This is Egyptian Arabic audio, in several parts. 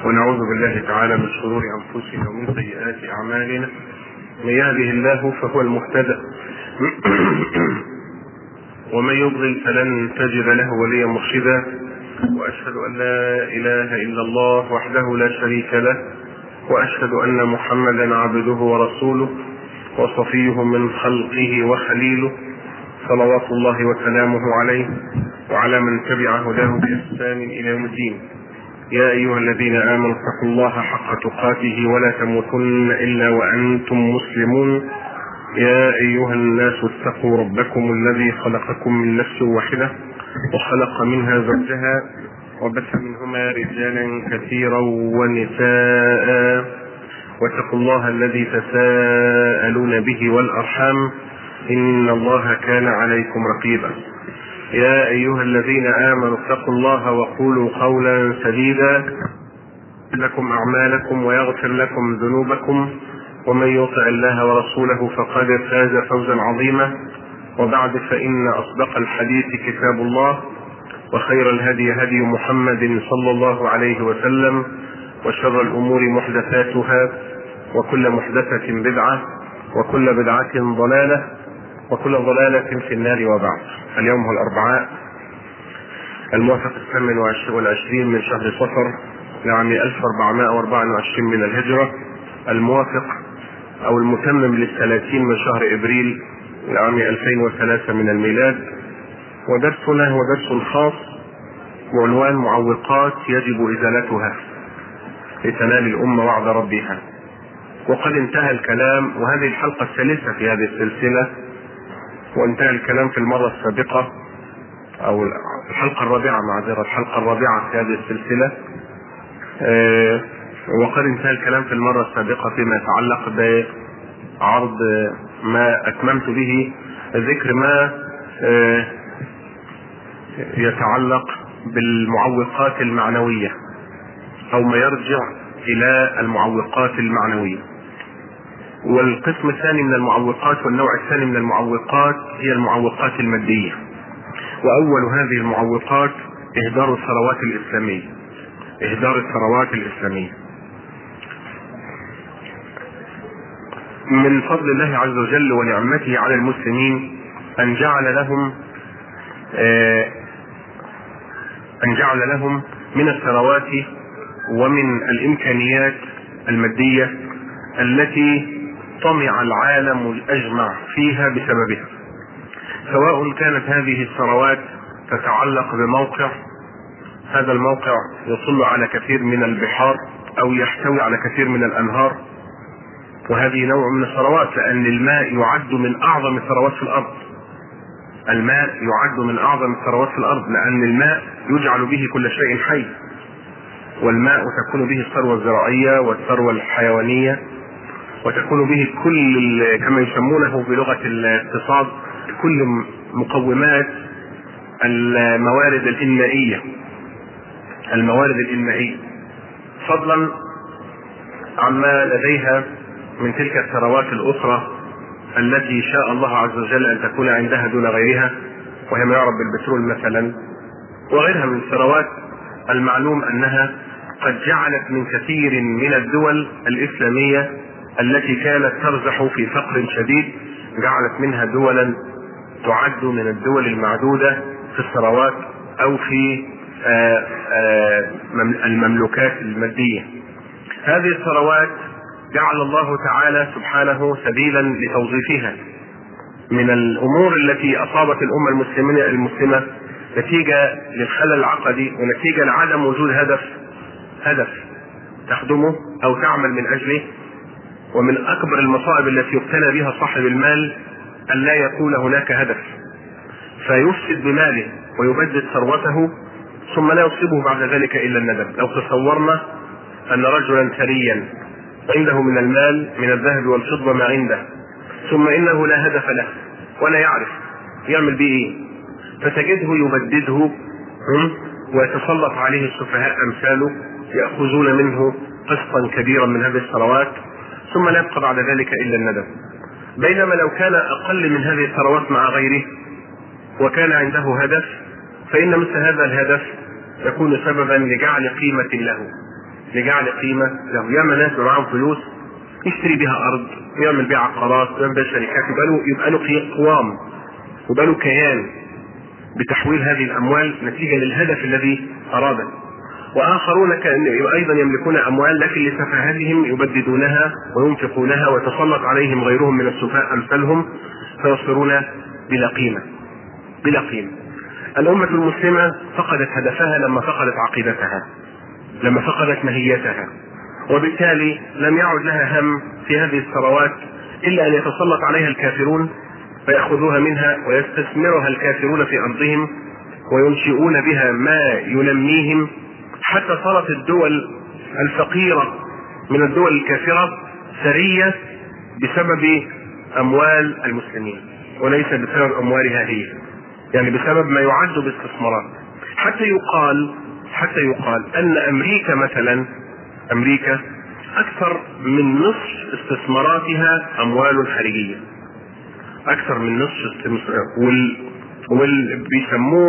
ونعوذ بالله تعالى من شرور انفسنا ومن سيئات اعمالنا من يهده الله فهو المهتدى ومن يضلل فلن تجد له وليا مرشدا واشهد ان لا اله الا الله وحده لا شريك له واشهد ان محمدا عبده ورسوله وصفيه من خلقه وخليله صلوات الله وسلامه عليه وعلى من تبع هداه باحسان الى يوم الدين يا ايها الذين امنوا اتقوا الله حق تقاته ولا تموتن الا وانتم مسلمون يا ايها الناس اتقوا ربكم الذي خلقكم من نفس واحده وخلق منها زوجها وبث منهما رجالا كثيرا ونساء واتقوا الله الذي تساءلون به والارحام ان الله كان عليكم رقيبا يا ايها الذين امنوا اتقوا الله وقولوا قولا سديدا لكم اعمالكم ويغفر لكم ذنوبكم ومن يطع الله ورسوله فقد فاز فوزا عظيما وبعد فان اصدق الحديث كتاب الله وخير الهدي هدي محمد صلى الله عليه وسلم وشر الامور محدثاتها وكل محدثه بدعه وكل بدعه ضلاله وكل ضلالة في النار وبعد اليوم هو الأربعاء الموافق الثامن والعشرين من شهر صفر لعام 1424 من الهجرة الموافق أو المتمم للثلاثين من شهر إبريل لعام 2003 من الميلاد ودرسنا هو درس خاص بعنوان معوقات يجب إزالتها لتنال الأمة وعد ربها وقد انتهى الكلام وهذه الحلقة الثالثة في هذه السلسلة وانتهى الكلام في المرة السابقة أو الحلقة الرابعة معذرة الحلقة الرابعة في هذه السلسلة أه وقد انتهى الكلام في المرة السابقة فيما يتعلق بعرض ما أتممت به ذكر ما أه يتعلق بالمعوقات المعنوية أو ما يرجع إلى المعوقات المعنوية والقسم الثاني من المعوقات والنوع الثاني من المعوقات هي المعوقات المادية وأول هذه المعوقات إهدار الثروات الإسلامية إهدار الثروات الإسلامية من فضل الله عز وجل ونعمته على المسلمين أن جعل لهم أن جعل لهم من الثروات ومن الإمكانيات المادية التي طمع العالم الاجمع فيها بسببها سواء كانت هذه الثروات تتعلق بموقع هذا الموقع يطل على كثير من البحار او يحتوي على كثير من الانهار وهذه نوع من الثروات لان الماء يعد من اعظم الثروات في الارض الماء يعد من اعظم الثروات في الارض لان الماء يجعل به كل شيء حي والماء تكون به الثروه الزراعيه والثروه الحيوانيه وتكون به كل كما يسمونه بلغه الاقتصاد كل مقومات الموارد الانمائيه الموارد الانمائيه فضلا عما لديها من تلك الثروات الاخرى التي شاء الله عز وجل ان تكون عندها دون غيرها وهي ما يعرف بالبترول مثلا وغيرها من الثروات المعلوم انها قد جعلت من كثير من الدول الاسلاميه التي كانت ترزح في فقر شديد جعلت منها دولا تعد من الدول المعدوده في الثروات او في آآ آآ المملوكات الماديه. هذه الثروات جعل الله تعالى سبحانه سبيلا لتوظيفها من الامور التي اصابت الامه المسلمه المسلمه نتيجه للخلل العقدي ونتيجه لعدم وجود هدف هدف تخدمه او تعمل من اجله ومن اكبر المصائب التي يبتلى بها صاحب المال ان لا يكون هناك هدف فيفسد بماله ويبدد ثروته ثم لا يصيبه بعد ذلك الا الندم لو تصورنا ان رجلا ثريا عنده من المال من الذهب والفضه ما عنده ثم انه لا هدف له ولا يعرف يعمل به ايه فتجده يبدده ويتسلط عليه السفهاء امثاله ياخذون منه قسطا كبيرا من هذه الثروات ثم لا يبقى بعد ذلك الا الندم بينما لو كان اقل من هذه الثروات مع غيره وكان عنده هدف فان مثل هذا الهدف يكون سببا لجعل قيمه له لجعل قيمه له ياما ناس معاهم فلوس يشتري بها ارض ويعمل بها عقارات ويعمل بها شركات يبقى له يبقى له قوام يبقى له كيان بتحويل هذه الاموال نتيجه للهدف الذي اراده واخرون كان ايضا يملكون اموال لكن لسفاهتهم يبددونها وينفقونها ويتسلط عليهم غيرهم من السفهاء امثالهم فيصيرون بلا قيمه بلا قيمه الامه المسلمه فقدت هدفها لما فقدت عقيدتها لما فقدت ماهيتها وبالتالي لم يعد لها هم في هذه الثروات الا ان يتسلط عليها الكافرون فيأخذوها منها ويستثمرها الكافرون في أرضهم وينشئون بها ما ينميهم حتى صارت الدول الفقيرة من الدول الكافرة ثرية بسبب أموال المسلمين وليس بسبب أموالها هي يعني بسبب ما يعد باستثمارات حتى يقال حتى يقال أن أمريكا مثلا أمريكا أكثر من نصف استثماراتها أموال خارجية اكثر من نصف وال وال بيسموه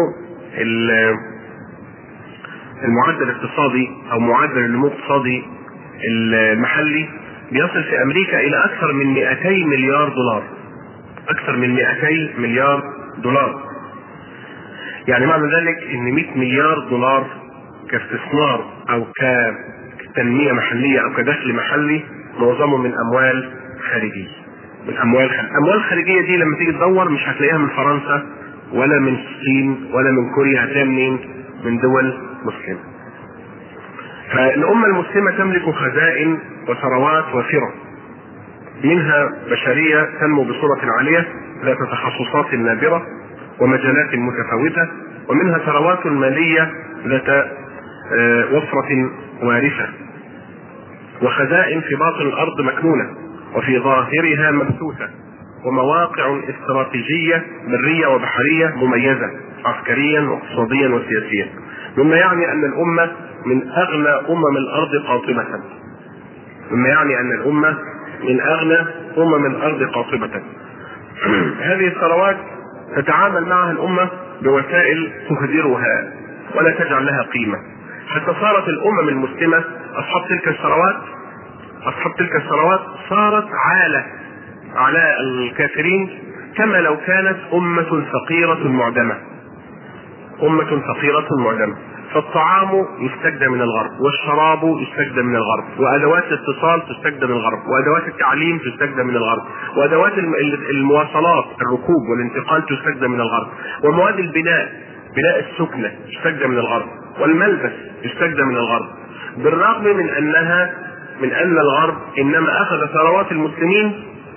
المعدل الاقتصادي او معدل النمو الاقتصادي المحلي بيصل في امريكا الى اكثر من 200 مليار دولار اكثر من 200 مليار دولار يعني معنى ذلك ان 100 مليار دولار كاستثمار او كتنميه محليه او كدخل محلي معظمه من اموال خارجيه من اموال خارجيه، الاموال الخارجيه دي لما تيجي تدور مش هتلاقيها من فرنسا ولا من الصين ولا من كوريا هتلاقيها منين؟ من دول مسلمه. فالامه المسلمه تملك خزائن وثروات وافره. منها بشريه تنمو بصوره عاليه ذات تخصصات نادره ومجالات متفاوته ومنها ثروات ماليه ذات وفره وارثه وخزائن في باطن الارض مكنونه وفي ظاهرها مبثوثة ومواقع استراتيجية برية وبحرية مميزة عسكريا واقتصاديا وسياسيا مما يعني أن الأمة من أغنى أمم الأرض قاطبة مما يعني أن الأمة من أغنى أمم الأرض قاطبة هذه الثروات تتعامل معها الأمة بوسائل تهدرها ولا تجعل لها قيمة حتى صارت الأمم المسلمة أصحاب تلك الثروات اصحاب تلك الثروات صارت عاله على الكافرين كما لو كانت امه فقيره معدمه امه فقيره معدمه فالطعام يستجدى من الغرب والشراب يستجدى من الغرب وادوات الاتصال تستجدى من الغرب وادوات التعليم تستجدى من الغرب وادوات المواصلات الركوب والانتقال تستجدى من الغرب ومواد البناء بناء السكنه يستجدى من الغرب والملبس يستجدى من الغرب بالرغم من انها من ان الغرب انما اخذ ثروات المسلمين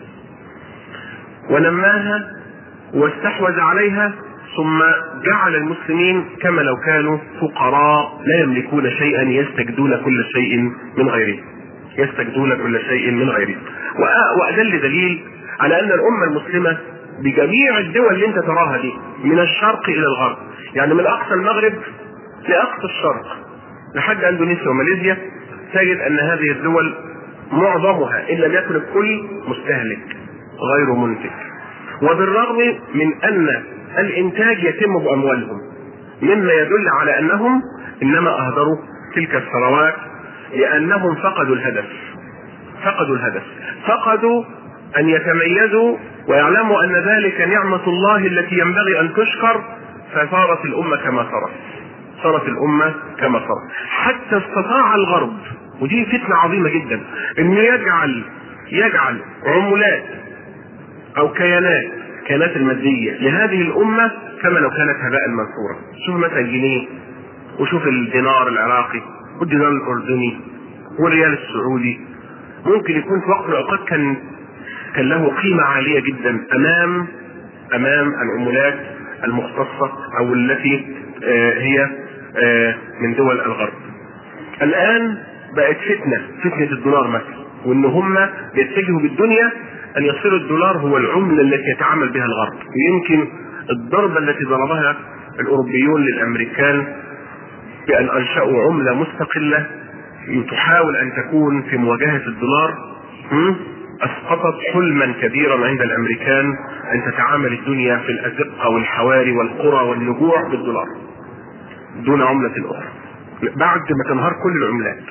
ونماها واستحوذ عليها ثم جعل المسلمين كما لو كانوا فقراء لا يملكون شيئا يستجدون كل شيء من غيره يستجدون كل شيء من غيره وادل دليل على ان الامه المسلمه بجميع الدول اللي انت تراها دي من الشرق الى الغرب يعني من اقصى المغرب لاقصى الشرق لحد اندونيسيا وماليزيا تجد ان هذه الدول معظمها ان لم يكن الكل مستهلك غير منتج وبالرغم من ان الانتاج يتم باموالهم مما يدل على انهم انما اهدروا تلك الثروات لانهم فقدوا الهدف فقدوا الهدف فقدوا ان يتميزوا ويعلموا ان ذلك نعمه الله التي ينبغي ان تشكر فصارت الامه كما صارت صارت الامه كما صارت حتى استطاع الغرب ودي فتنه عظيمه جدا انه يجعل يجعل عملات او كيانات كيانات الماديه لهذه الامه كما لو كانت هباء منثورا شوف مثلا الجنيه وشوف الدينار العراقي والدينار الاردني والريال السعودي ممكن يكون في وقت من الاوقات كان كان له قيمه عاليه جدا امام امام العملات المختصه او التي هي من دول الغرب. الان بقت فتنه فتنه الدولار مثلا وان هم بيتجهوا بالدنيا ان يصير الدولار هو العمله التي يتعامل بها الغرب ويمكن الضربه التي ضربها الاوروبيون للامريكان بان انشاوا عمله مستقله تحاول ان تكون في مواجهه الدولار اسقطت حلما كبيرا عند الامريكان ان تتعامل الدنيا في الازقه والحواري والقرى والنجوع بالدولار دون عمله اخرى بعد ما تنهار كل العملات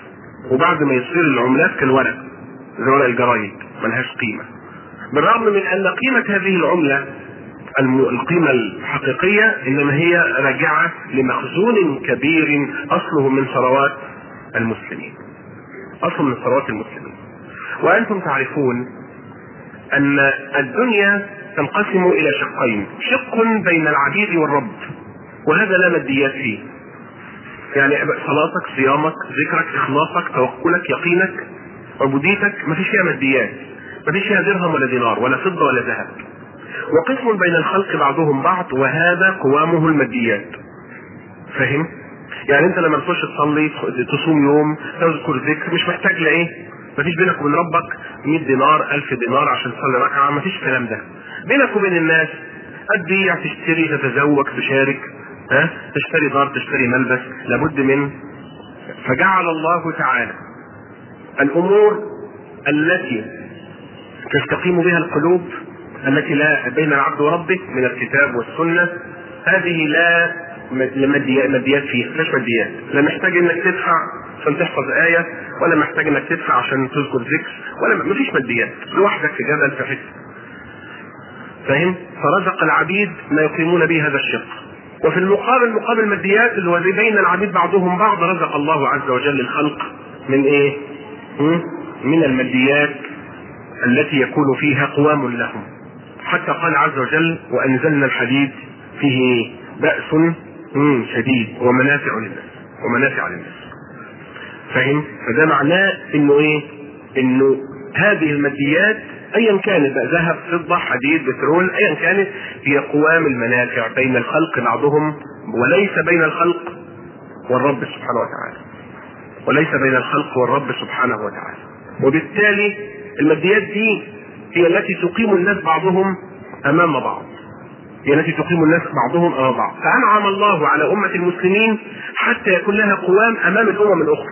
وبعد ما يصير العملات كالورق زي ورق الجرايد ملهاش قيمه بالرغم من ان قيمه هذه العمله القيمة الحقيقية إنما هي راجعة لمخزون كبير أصله من ثروات المسلمين أصله من ثروات المسلمين وأنتم تعرفون أن الدنيا تنقسم إلى شقين شق بين العبيد والرب وهذا لا ماديات فيه يعني صلاتك صيامك ذكرك إخلاصك توكلك يقينك عبوديتك ما فيش فيها ماديات ما فيش فيها درهم ولا دينار ولا فضة ولا ذهب وقسم بين الخلق بعضهم بعض وهذا قوامه الماديات فاهم يعني انت لما تخش تصلي تصوم يوم تذكر ذكر مش محتاج لايه مفيش بينك وبين ربك 100 دينار 1000 دينار عشان تصلي ركعه مفيش الكلام ده بينك وبين الناس تبيع تشتري تتزوج تشارك ها تشتري دار تشتري ملبس لابد من فجعل الله تعالى الامور التي تستقيم بها القلوب التي لا بين العبد وربه من الكتاب والسنه هذه لا ماديات فيها مش ماديات لا محتاج انك تدفع عشان تحفظ آية ولا محتاج انك تدفع عشان تذكر ذكر ولا مفيش ماديات لوحدك في جبل في حته فاهم فرزق العبيد ما يقيمون به هذا الشق وفي المقابل مقابل الماديات اللي هو بين العبيد بعضهم بعض رزق الله عز وجل الخلق من ايه؟ من الماديات التي يكون فيها قوام لهم حتى قال عز وجل وانزلنا الحديد فيه بأس شديد ومنافع للناس ومنافع للناس فاهم فده معناه انه ايه انه هذه الماديات ايا كانت بقى ذهب فضه حديد بترول ايا كانت هي قوام المنافع بين الخلق بعضهم وليس بين الخلق والرب سبحانه وتعالى وليس بين الخلق والرب سبحانه وتعالى وبالتالي الماديات دي هي التي تقيم الناس بعضهم امام بعض هي التي تقيم الناس بعضهم امام بعض فانعم الله على امه المسلمين حتى يكون لها قوام امام الامم الاخرى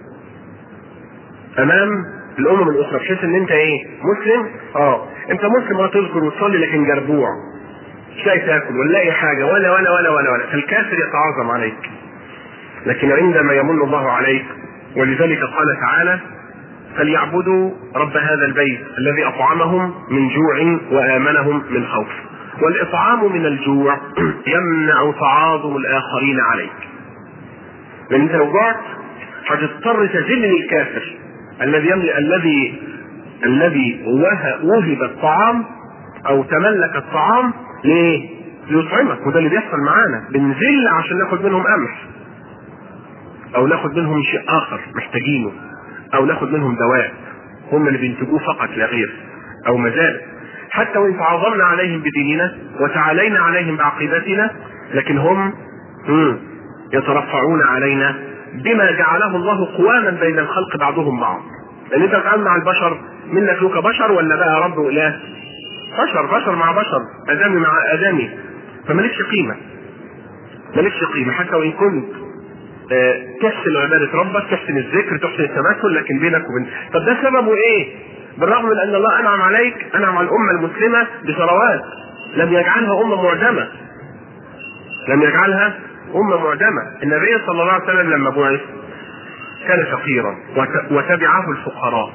امام الامم الاخرى بحيث ان انت ايه مسلم اه انت مسلم اه تذكر وتصلي لكن جربوع مش لاقي تاكل ولا لاقي حاجه ولا ولا ولا ولا ولا فالكافر يتعاظم عليك لكن عندما يمن الله عليك ولذلك قال تعالى فليعبدوا رب هذا البيت الذي اطعمهم من جوع وامنهم من خوف والاطعام من الجوع يمنع تعاظم الاخرين عليك لان انت لو جعت هتضطر تذل الكافر الذي يملئ الذي الذي وهب الطعام او تملك الطعام ليه؟ ليطعمك وده اللي بيحصل معانا بنذل عشان ناخد منهم قمح او ناخد منهم شيء اخر محتاجينه او ناخد منهم دواء هم اللي بينتجوه فقط لا غير او مزاد حتى وان تعاظمنا عليهم بديننا وتعالينا عليهم بعقيدتنا لكن هم يترفعون علينا بما جعله الله قواما بين الخلق بعضهم بعض لان انت بتتعامل مع البشر منك لك بشر ولا بقى رب واله بشر بشر مع بشر ادمي مع ادمي فمالكش قيمه مالكش قيمه حتى وان كنت أه تحسن عبادة ربك تحسن الذكر تحسن التمثل لكن بينك وبين طب ده سببه ايه؟ بالرغم من ان الله انعم عليك انعم على الامه المسلمه بثروات لم يجعلها امه معدمه لم يجعلها امه معدمه النبي صلى الله عليه وسلم لما بعث كان فقيرا وتبعه الفقراء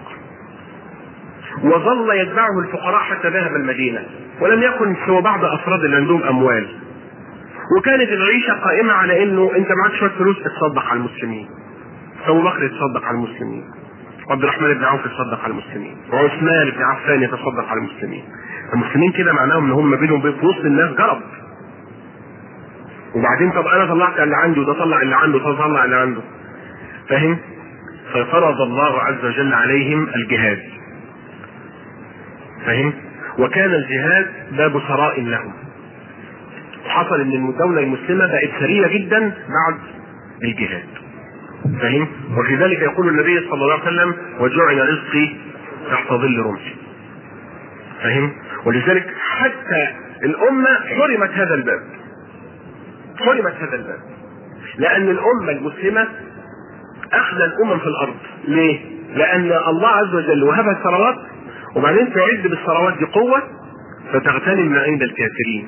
وظل يتبعه الفقراء حتى ذهب المدينه ولم يكن سوى بعض افراد اللي عندهم اموال وكانت العيشه قائمه على انه انت معاك شويه فلوس اتصدق على المسلمين ابو بكر يتصدق على المسلمين عبد الرحمن بن عوف يتصدق على المسلمين وعثمان بن عفان يتصدق على المسلمين المسلمين كده معناهم ان هم بينهم في وسط الناس جرب وبعدين طب انا طلعت اللي عندي وده طلع اللي عنده ده طلع اللي عنده فاهم ففرض الله عز وجل عليهم الجهاد فاهم وكان الجهاد باب ثراء لهم وحصل ان الدوله المسلمه بقت ثريه جدا بعد الجهاد فاهم وفي ذلك يقول النبي صلى الله عليه وسلم وجعل رزقي تحت ظل رمحي فاهم ولذلك حتى الامه حرمت هذا الباب حرمت هذا الباب لان الامه المسلمه اخذ الامم في الارض ليه لان الله عز وجل وهبها الثروات وبعدين تعد بالثروات دي قوه فتغتنم ما عند الكافرين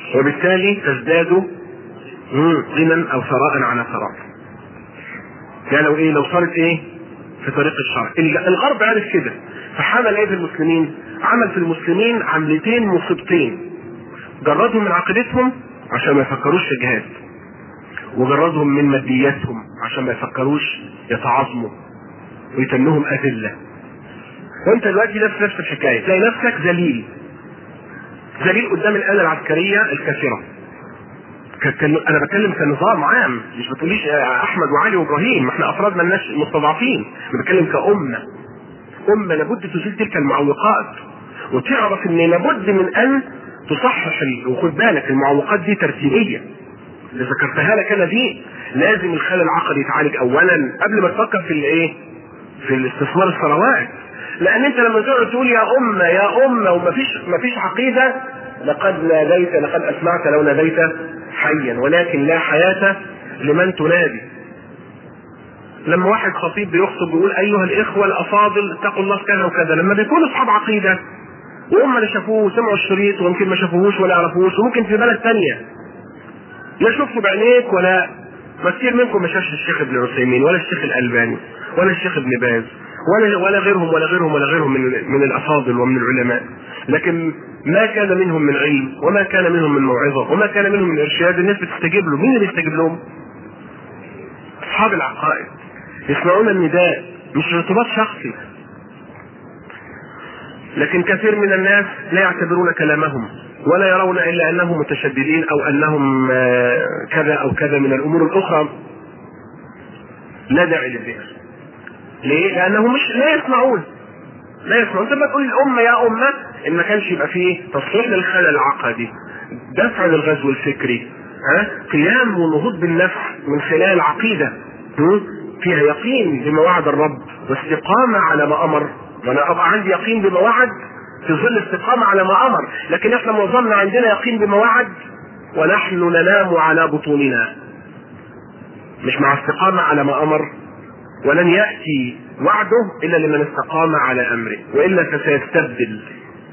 وبالتالي تزداد غنى او ثراء على ثراء يعني لو ايه لو صارت ايه في طريق الشرع الغرب عرف كده فحمل ايه في المسلمين عمل في المسلمين عملتين مصيبتين جردهم من عقيدتهم عشان ما يفكروش في الجهاد وجردهم من مادياتهم عشان ما يفكروش يتعاظموا ويتنهم أذلة وانت دلوقتي نفس نفس الحكاية تلاقي نفسك ذليل ذليل قدام الآلة العسكرية الكثيرة كان انا بتكلم كنظام عام مش بتقوليش احمد وعلي وابراهيم احنا افراد مالناش مستضعفين انا بتكلم كامه امه لابد تزيل تلك المعوقات وتعرف ان لابد من ان تصحح وخد بالك المعوقات دي ترتيبيه اللي ذكرتها لك انا دي لازم الخلل العقدي يتعالج اولا قبل ما تفكر في الايه؟ في الاستثمار الثروات لان انت لما تقعد تقول يا امه يا امه ومفيش مفيش عقيده لقد ناديت لقد اسمعت لو ناديت حيا ولكن لا حياه لمن تنادي لما واحد خطيب بيخطب بيقول ايها الاخوه الافاضل اتقوا الله في كذا وكذا لما بيكونوا اصحاب عقيده وهم اللي شافوه وسمعوا الشريط ويمكن ما شافوهوش ولا يعرفوش وممكن في بلد ثانيه لا شفته بعينيك ولا ما كتير منكم ما شافش الشيخ ابن عثيمين ولا الشيخ الالباني ولا الشيخ ابن باز ولا ولا غيرهم ولا غيرهم ولا غيرهم من من الافاضل ومن العلماء لكن ما كان منهم من علم وما كان منهم من موعظه وما كان منهم من ارشاد الناس بتستجيب له مين اللي بيستجيب لهم؟ اصحاب العقائد يسمعون النداء مش ارتباط شخصي لكن كثير من الناس لا يعتبرون كلامهم ولا يرون الا انهم متشددين او انهم كذا او كذا من الامور الاخرى لا داعي للذكر ليه؟ لانهم مش لا يسمعون لا يسمعون انت تقول الامه يا امه ان ما كانش يبقى فيه تصحيح للخلل العقدي دفع للغزو الفكري ها قيام ونهوض بالنفس من خلال عقيده فيها يقين بما وعد الرب واستقامه على ما امر وانا ابقى عندي يقين بما وعد في ظل استقامه على ما امر لكن احنا معظمنا عندنا يقين بما وعد ونحن ننام على بطوننا مش مع استقامه على ما امر ولن ياتي وعده الا لمن استقام على امره والا فسيستبدل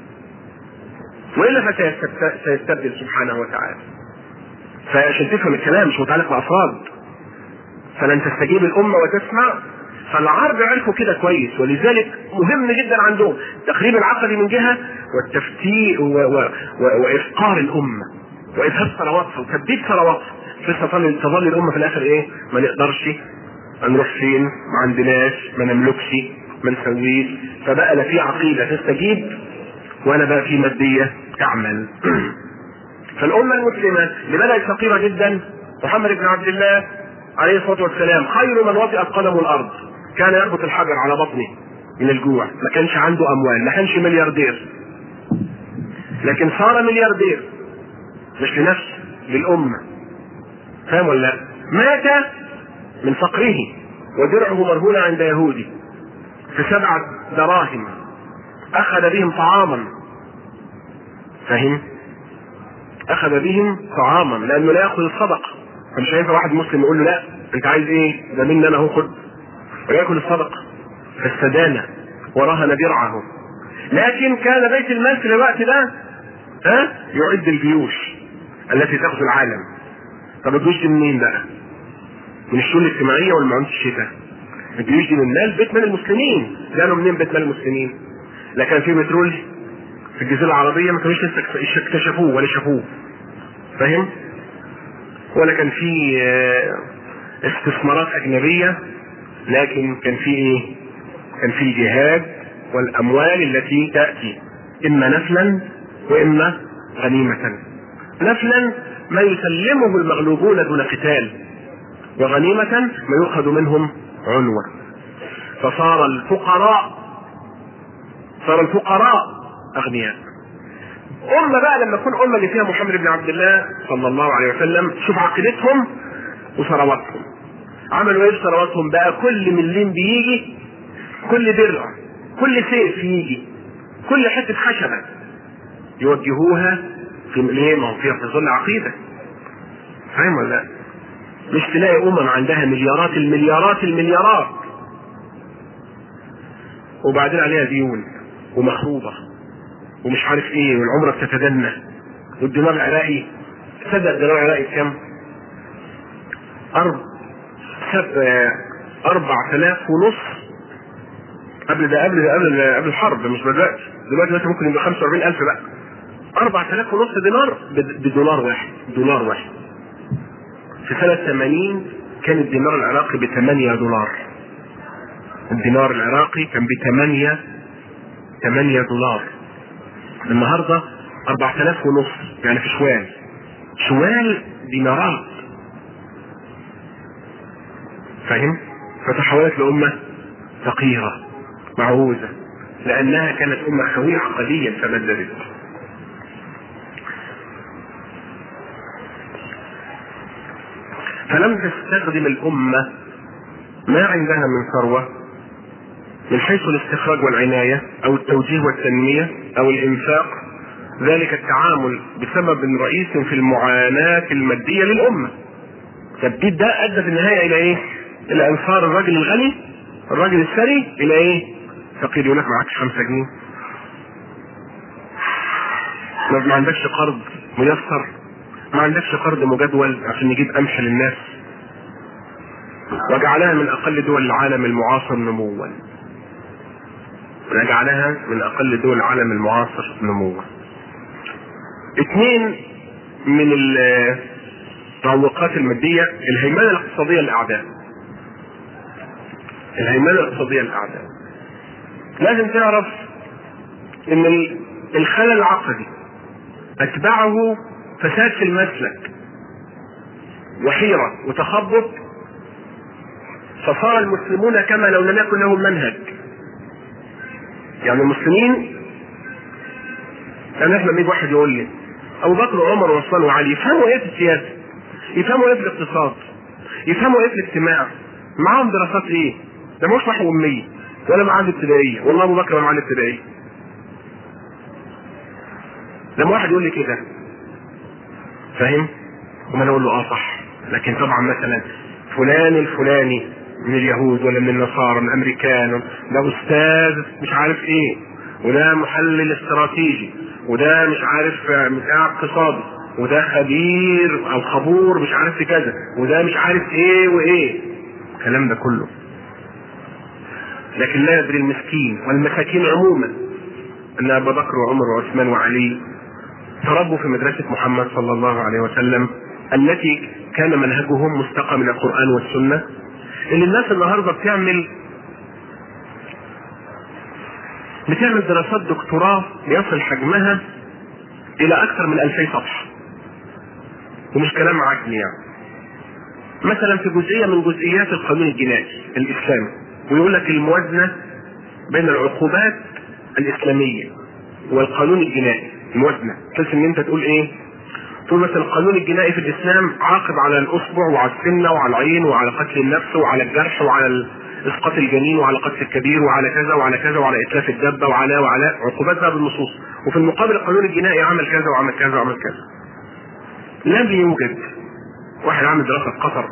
والا فسيستبدل سبحانه وتعالى فعشان تفهم الكلام مش متعلق بافراد فلن تستجيب الامه وتسمع فالعرب عرفوا كده كويس ولذلك مهم جدا عندهم تخريب العقل من جهه والتفتيء وافقار الامه وإذهاب ثرواتها وتبديد ثرواتها فتظل تظل الامه في الاخر ايه؟ ما نقدرش هنروح فين؟ ما عندناش ما نملكش ما نسويش فبقى لا في عقيده تستجيب ولا بقى في ماديه تعمل فالامه المسلمه اللي بدات فقيره جدا محمد بن عبد الله عليه الصلاه والسلام خير من وطئت قدمه الارض كان يربط الحجر على بطنه من الجوع ما كانش عنده اموال ما كانش ملياردير لكن صار ملياردير مش لنفسه للامه فاهم ولا لا؟ مات من فقره ودرعه مرهونة عند يهودي في سبعة دراهم أخذ بهم طعاما فهم؟ أخذ بهم طعاما لأنه لا يأخذ الصدقة فمش هينفع واحد مسلم يقول له لا أنت عايز إيه؟ ده مني أنا هو خد ويأكل الصدقة فاستدان ورهن درعه لكن كان بيت المال في الوقت ده ها يعد الجيوش التي تغزو العالم طب الجيوش دي منين بقى؟ من الشؤون الاجتماعيه والمعونة الشتاء الجيوش دي من مال بيت مال المسلمين قالوا منين بيت مال المسلمين لا كان في بترول في الجزيره العربيه ما كانوش لسه اكتشفوه ولا شافوه فاهم ولا كان في استثمارات اجنبيه لكن كان في ايه كان في جهاد والاموال التي تاتي اما نفلا واما غنيمه نفلا ما يسلمه المغلوبون دون قتال وغنيمة ما يؤخذ منهم عنوة فصار الفقراء صار الفقراء أغنياء أمة بقى لما تكون أمة اللي فيها محمد بن عبد الله صلى الله عليه وسلم شوف عقيدتهم وثرواتهم عملوا ايه بثرواتهم بقى كل مليم بيجي كل درع كل سيف يجي كل حتة خشبة يوجهوها في ليه ما هو فيها في ظل عقيدة فاهم ولا لا؟ مش تلاقي امم عندها مليارات المليارات المليارات وبعدين عليها ديون ومخروبة ومش عارف ايه والعمرة بتتدنى والدينار العراقي تصدق الدينار العراقي بكام؟ أرض سب 4000 ونص قبل ده قبل ده قبل قبل الحرب مش دلوقتي دلوقتي مثلا ممكن يبقى 45000 بقى 4000 ونص دينار بدولار واحد دولار واحد في سنة 80 كان الدينار العراقي ب 8 دولار الدينار العراقي كان ب 8 8 دولار النهارده 4000 ونص يعني في شوال شوال دينارات فاهم؟ فتحولت لأمة فقيرة معوزة لأنها كانت أمة خوية عقديا فبدلت فلم تستخدم الأمة ما عندها من ثروة من حيث الاستخراج والعناية أو التوجيه والتنمية أو الإنفاق ذلك التعامل بسبب رئيس في المعاناة المادية للأمة تبديد ده أدى في النهاية إلى إيه؟ إلى إنصار الرجل الغني الراجل الثري إلى إيه؟ فقير يقول لك معكش 5 جنيه ما عندكش قرض ميسر ما عندكش قرض مجدول عشان نجيب قمح للناس وجعلها من اقل دول العالم المعاصر نموا وجعلها من اقل دول العالم المعاصر نموا اثنين من المعوقات المادية الهيمنة الاقتصادية للأعداء الهيمنة الاقتصادية للأعداء لازم تعرف ان الخلل العقدي اتبعه فساد في المسلك وحيرة وتخبط فصار المسلمون كما لو لم يكن لهم منهج يعني المسلمين انا لما يجي واحد يقول لي ابو بكر وعمر وعثمان وعلي يفهموا ايه في السياسه يفهموا ايه في الاقتصاد يفهموا ايه في الاجتماع معاهم دراسات ايه ده مش واحد اميه ولا معاه ابتدائيه والله ابو بكر معاه ابتدائيه لما واحد يقول لي كده فاهم وما انا اقول له اه صح لكن طبعا مثلا فلان الفلاني من اليهود ولا من النصارى من الامريكان ده استاذ مش عارف ايه وده محلل استراتيجي وده مش عارف بتاع اقتصادي وده خبير او خبور مش عارف في كذا وده مش عارف ايه وايه الكلام ده كله لكن لا يدري المسكين والمساكين عموما ان ابا بكر وعمر وعثمان وعلي تربوا في مدرسة محمد صلى الله عليه وسلم التي كان منهجهم مستقى من القرآن والسنة اللي الناس النهاردة بتعمل بتعمل دراسات دكتوراه بيصل حجمها إلى أكثر من 2000 صفحة ومش كلام عجمي يعني مثلا في جزئية من جزئيات القانون الجنائي الإسلامي ويقول لك الموازنة بين العقوبات الإسلامية والقانون الجنائي الموازنة بحيث ان انت تقول ايه تقول مثلا القانون الجنائي في الاسلام عاقب على الاصبع وعلى السنه وعلى العين وعلى قتل النفس وعلى الجرح وعلى اسقاط الجنين وعلى قتل الكبير وعلى كذا وعلى كذا وعلى اتلاف الدبه وعلى وعلى عقوبات بقى بالنصوص وفي المقابل القانون الجنائي عمل كذا وعمل كذا وعمل كذا لم يوجد واحد عامل دراسه في قطر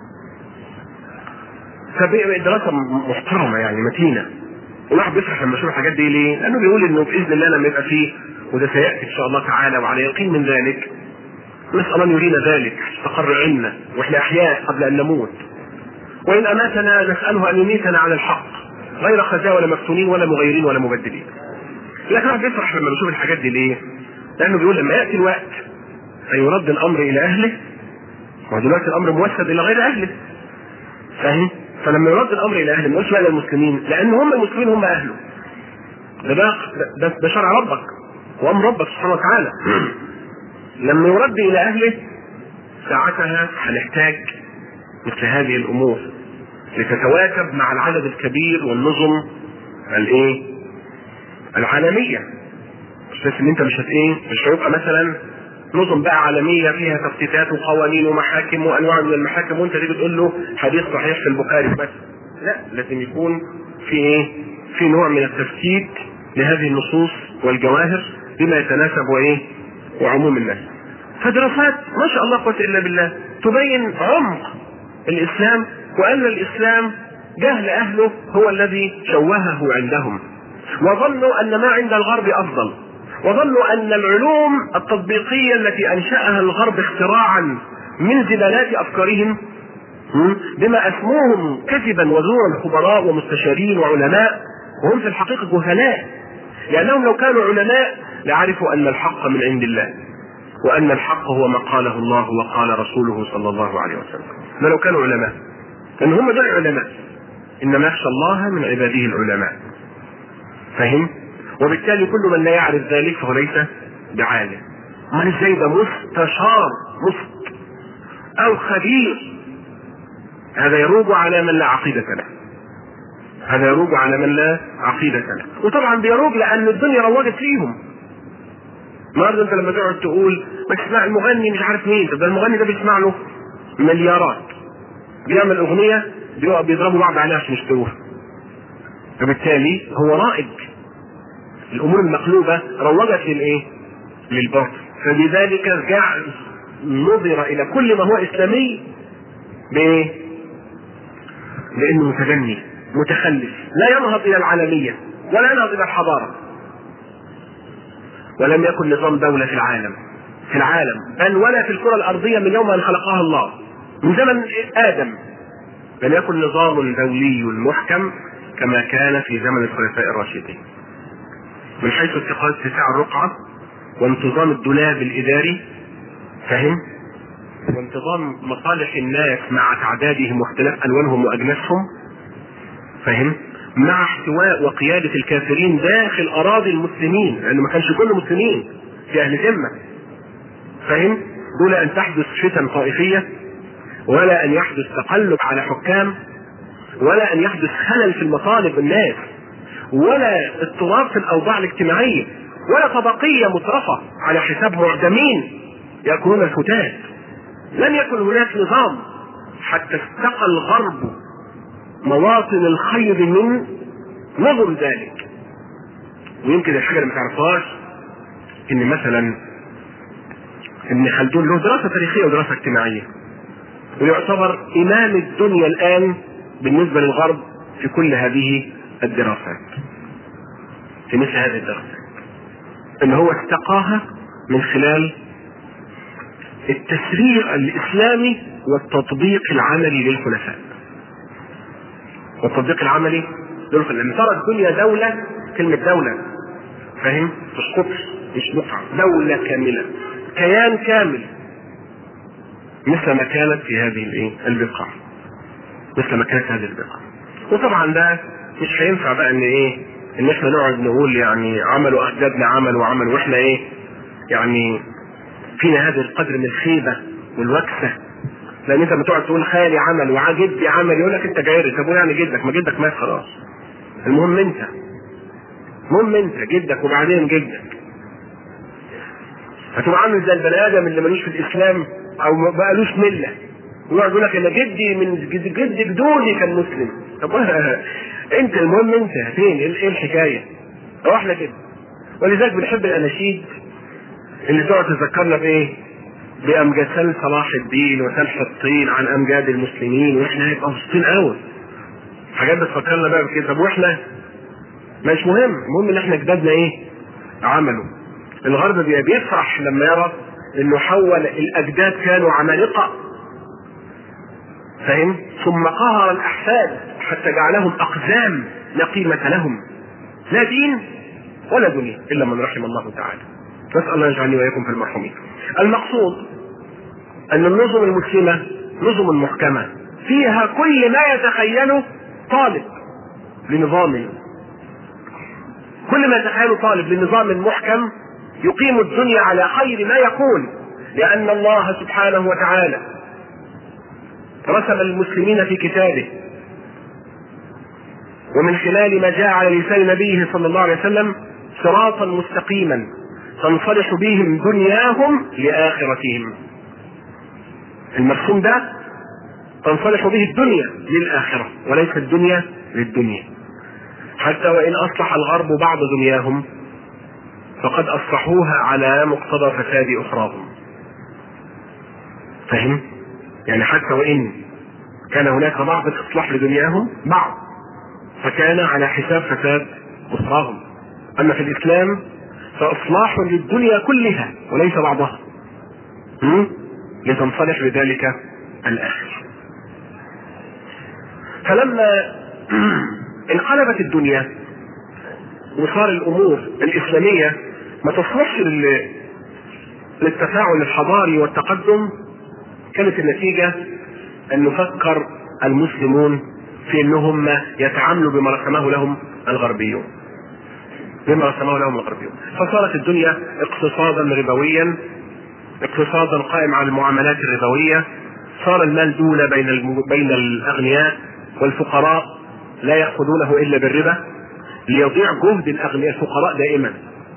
دراسه محترمه يعني متينه الواحد بيفرح لما يشوف الحاجات دي ليه؟ لانه بيقول انه باذن الله لما يبقى فيه وده سياتي ان شاء الله تعالى وعلى يقين من ذلك نسال ان يرينا ذلك استقر عنا واحنا احياء قبل ان نموت وان اماتنا نساله ان يميتنا على الحق غير خزاء ولا مفتونين ولا مغيرين ولا مبدلين لكن الواحد بيفرح لما بيشوف الحاجات دي ليه؟ لانه بيقول لما ياتي الوقت فيرد الامر الى اهله ودلوقتي الامر موسد الى غير اهله فاهم؟ فلما يرد الامر الى اهله ما يقولش بقى للمسلمين لان هم المسلمين هم اهله ده ده ده, ده شرع ربك وامر ربك سبحانه وتعالى لما يرد الى اهله ساعتها هنحتاج مثل هذه الامور لتتواكب مع العدد الكبير والنظم الايه العالميه مش ان انت مش هت ايه مش هيبقى مثلا نظم بقى عالميه فيها تفتيتات وقوانين ومحاكم وانواع من المحاكم وانت تيجي تقول له حديث صحيح في البخاري بس لا لازم يكون في ايه في نوع من التفتيت لهذه النصوص والجواهر بما يتناسب وايه وعموم الناس فدراسات ما شاء الله قوة الا بالله تبين عمق الاسلام وان الاسلام جهل اهله هو الذي شوهه عندهم وظنوا ان ما عند الغرب افضل وظنوا ان العلوم التطبيقيه التي انشاها الغرب اختراعا من زلالات افكارهم بما اسموهم كذبا وزورا خبراء ومستشارين وعلماء وهم في الحقيقه جهلاء لانهم لو كانوا علماء لعرفوا ان الحق من عند الله وان الحق هو ما قاله الله وقال رسوله صلى الله عليه وسلم ما لو كانوا علماء لان هم دول علماء انما يخشى الله من عباده العلماء فهم وبالتالي كل من لا يعرف ذلك فهو ليس بعالم امال ازاي ده مستشار مفت او خبير هذا يروج على من لا عقيدة له هذا يروج على من لا عقيدة له وطبعا بيروج لأن الدنيا روجت فيهم النهارده انت لما تقعد تقول ما تسمع المغني مش عارف مين طب ده المغني ده بيسمع له مليارات بيعمل اغنيه بيضربوا بعض عليها عشان يشتروها فبالتالي هو رائج الامور المقلوبه روجت للايه؟ للباطل فبذلك جعل نظر الى كل ما هو اسلامي بايه؟ لانه متدني متخلف لا ينهض الى العالميه ولا ينهض الى الحضاره ولم يكن نظام دولة في العالم في العالم بل ولا في الكرة الأرضية من يوم أن خلقها الله من زمن آدم لم يكن نظام دولي محكم كما كان في زمن الخلفاء الراشدين من حيث اتخاذ اتساع الرقعة وانتظام الدولاب الإداري فهم وانتظام مصالح الناس مع تعدادهم واختلاف ألوانهم وأجناسهم فهم مع احتواء وقيادة الكافرين داخل أراضي المسلمين لأنه ما كانش كل مسلمين في أهل ذمة فهم دون أن تحدث فتن طائفية ولا أن يحدث تقلب على حكام ولا أن يحدث خلل في المطالب الناس ولا اضطراب في الأوضاع الاجتماعية ولا طبقية مترفة على حساب معدمين يأكلون الفتات لم يكن هناك نظام حتى استقى الغرب مواطن الخير من نظم ذلك ويمكن الحاجه اللي ما تعرفهاش ان مثلا ابن خلدون له دراسه تاريخيه ودراسه اجتماعيه ويعتبر امام الدنيا الان بالنسبه للغرب في كل هذه الدراسات في مثل هذه الدراسات ان هو استقاها من خلال التسريع الاسلامي والتطبيق العملي للخلفاء والتطبيق العملي دول لما ترى الدنيا دولة كلمة دولة فاهم؟ مش قطر مش بقعة دولة كاملة كيان كامل مثل ما كانت في هذه الايه؟ البقعة مثل ما كانت هذه البقعة وطبعا ده مش هينفع بقى ان ايه؟ ان احنا نقعد نقول يعني عملوا اجدادنا عملوا وعملوا واحنا ايه؟ يعني فينا هذا القدر من الخيبة والوكسة لان انت بتقعد تقول خالي عمل وجدي عمل يقول لك انت جايري طب يعني جدك ما جدك مات خلاص المهم انت المهم انت جدك وبعدين جدك هتبقى عامل زي البني ادم اللي ملوش في الاسلام او ما بقالوش مله ويقعد يقول لك انا جدي من جد جد جدودي كان مسلم طب انت المهم انت فين ايه الحكايه؟ هو احنا كده ولذلك بنحب الاناشيد اللي تقعد تذكرنا بايه؟ بامجاد صلاح الدين وسلح الطين عن امجاد المسلمين واحنا هيبقى مبسوطين قوي حاجات بتفكرنا بقى بكده طب واحنا مش مهم المهم ان احنا اجدادنا ايه عملوا الغرب بيفرح لما يرى انه حول الاجداد كانوا عمالقه فاهم ثم قهر الاحفاد حتى جعلهم اقزام لا قيمه لهم لا دين ولا دنيا الا من رحم الله تعالى نسال الله يجعلني واياكم في المرحومين المقصود ان النظم المسلمه نظم محكمه فيها كل ما يتخيله طالب لنظام كل ما يتخيله طالب لنظام محكم يقيم الدنيا على خير ما يكون لان الله سبحانه وتعالى رسم المسلمين في كتابه ومن خلال ما جاء على لسان نبيه صلى الله عليه وسلم صراطا مستقيما تنصلح بهم دنياهم لآخرتهم المرسوم ده تنصلح به الدنيا للآخرة وليس الدنيا للدنيا حتى وإن أصلح الغرب بعض دنياهم فقد أصلحوها على مقتضى فساد أخراهم فهم؟ يعني حتى وإن كان هناك بعض الإصلاح لدنياهم بعض فكان على حساب فساد أخراهم أما في الإسلام فإصلاح للدنيا كلها وليس بعضها لتنصلح بذلك الآخر فلما انقلبت الدنيا وصار الامور الاسلاميه ما تصلحش لل- للتفاعل الحضاري والتقدم كانت النتيجه ان نفكر المسلمون في انهم يتعاملوا بما رسمه لهم الغربيون بما رسمه لهم الغربيون فصارت الدنيا اقتصادا ربويا اقتصادا قائم على المعاملات الربويه صار المال دولة بين الم... بين الاغنياء والفقراء لا ياخذونه الا بالربا ليضيع جهد الاغنياء الفقراء دائما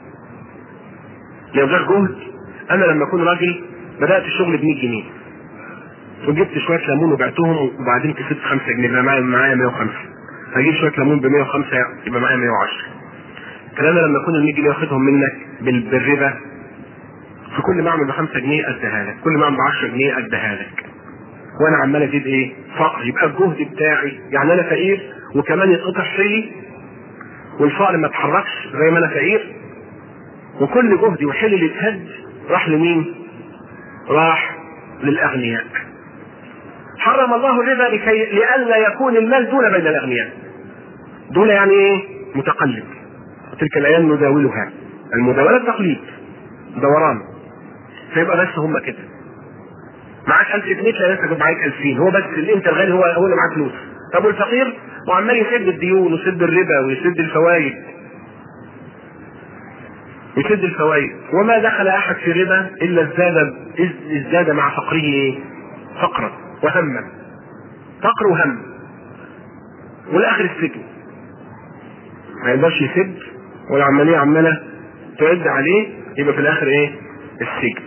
ليضيع جهد انا لما اكون راجل بدات الشغل ب 100 جنيه وجبت شويه ليمون وبعتهم وبعدين كسبت 5 جنيه يبقى معايا معايا 105 هجيب شويه ليمون ب 105 يبقى معايا 110 الكلام ده لما اكون ال 100 جنيه واخدهم منك بال- بالربا في كل ما اعمل ب 5 جنيه اديها لك كل ما اعمل ب 10 جنيه اديها لك وانا عمال ازيد ايه؟ فقر يبقى الجهد بتاعي يعني انا فقير وكمان يتقطع شيلي والفقر ما اتحركش زي ما انا فقير وكل جهدي وحلي اللي اتهد راح لمين؟ راح للاغنياء. حرم الله الربا لكي لئلا يكون المال دون بين الاغنياء. دون يعني ايه؟ متقلب. وتلك الايام نداولها. المداوله التقليد. دوران. فيبقى بس هم كده. معاك 1000 جنيه تلاقي نفسك معاك 2000 هو بس اللي انت الغني هو هو اللي معاه فلوس. طب والفقير وعمال يسد الديون ويسد الربا ويسد الفوائد يسد الفوائد وما دخل احد في ربا الا ازداد ازداد مع فقره ايه؟ فقرا وهما فقر وهم والاخر السجن ما يقدرش يسد والعمليه عماله تعد عليه يبقى في الاخر ايه؟ السجن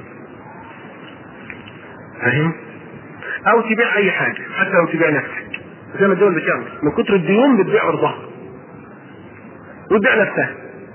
فاهم؟ او تبيع اي حاجه حتى لو تبيع نفسك زي ما الدول بتعمل من كتر الديون بتبيع ارضها وتبيع نفسها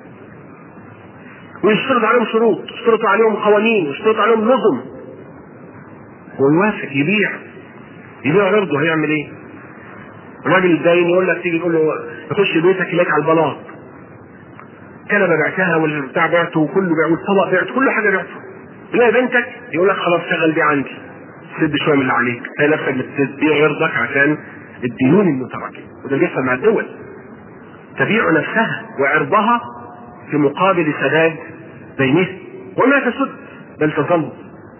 ويشترط عليهم شروط يشترط عليهم قوانين يشترط عليهم نظم ويوافق يبيع يبيع عرضه هيعمل ايه؟ الراجل الداين يقول لك تيجي تقول له يخش بيتك يلاقيك على البلاط كنبه بعتها والبتاع بعته وكله بعته والطبق بعته كل حاجه بعته تلاقي بنتك يقول لك خلاص شغل دي عندي سد شويه من اللي عليك تلاقي نفسك بتبيع عرضك عشان الديون المتراكمه وده بيحصل مع الدول تبيع نفسها وعرضها في مقابل سداد دينها وما تسد بل تظل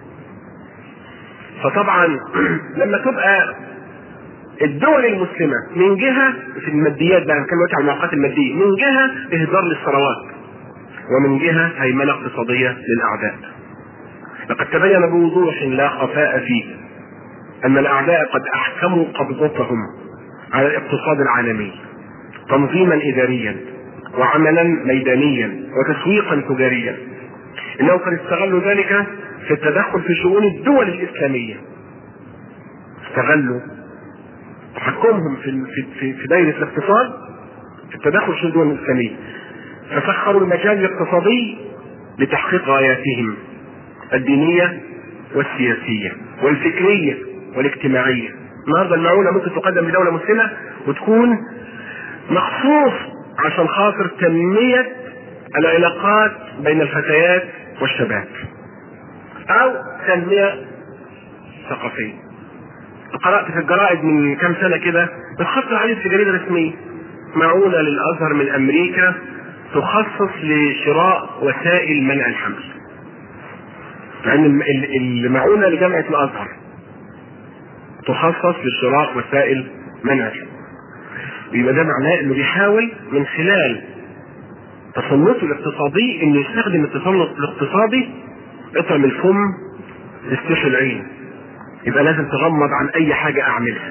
فطبعا لما تبقى الدول المسلمة من جهة في الماديات بقى نتكلم دلوقتي عن المعوقات المادية من جهة إهدار للثروات ومن جهة هيمنة اقتصادية للأعداء لقد تبين بوضوح لا خفاء فيه أن الأعداء قد أحكموا قبضتهم على الاقتصاد العالمي تنظيما إداريا وعملا ميدانيا وتسويقا تجاريا انهم قد استغلوا ذلك في التدخل في شؤون الدول الاسلاميه استغلوا تحكمهم في في في دائره الاقتصاد في التدخل في الدول الاسلاميه فسخروا المجال الاقتصادي لتحقيق غاياتهم الدينيه والسياسيه والفكريه والاجتماعيه النهارده المعونه ممكن تقدم لدوله مسلمه وتكون مخصوص عشان خاطر تنمية العلاقات بين الفتيات والشباب أو تنمية ثقافية قرأت في الجرائد من كام سنة كده بتخصص حديث في جريدة رسمية معونة للأزهر من أمريكا تخصص لشراء وسائل منع الحمل يعني المعونة لجامعة الأزهر تخصص لشراء وسائل منع الحمل يبقى ده معناه انه بيحاول من خلال تصنفه الاقتصادي انه يستخدم التصنف الاقتصادي اطعم الفم استشفي العين يبقى لازم تغمض عن اي حاجه اعملها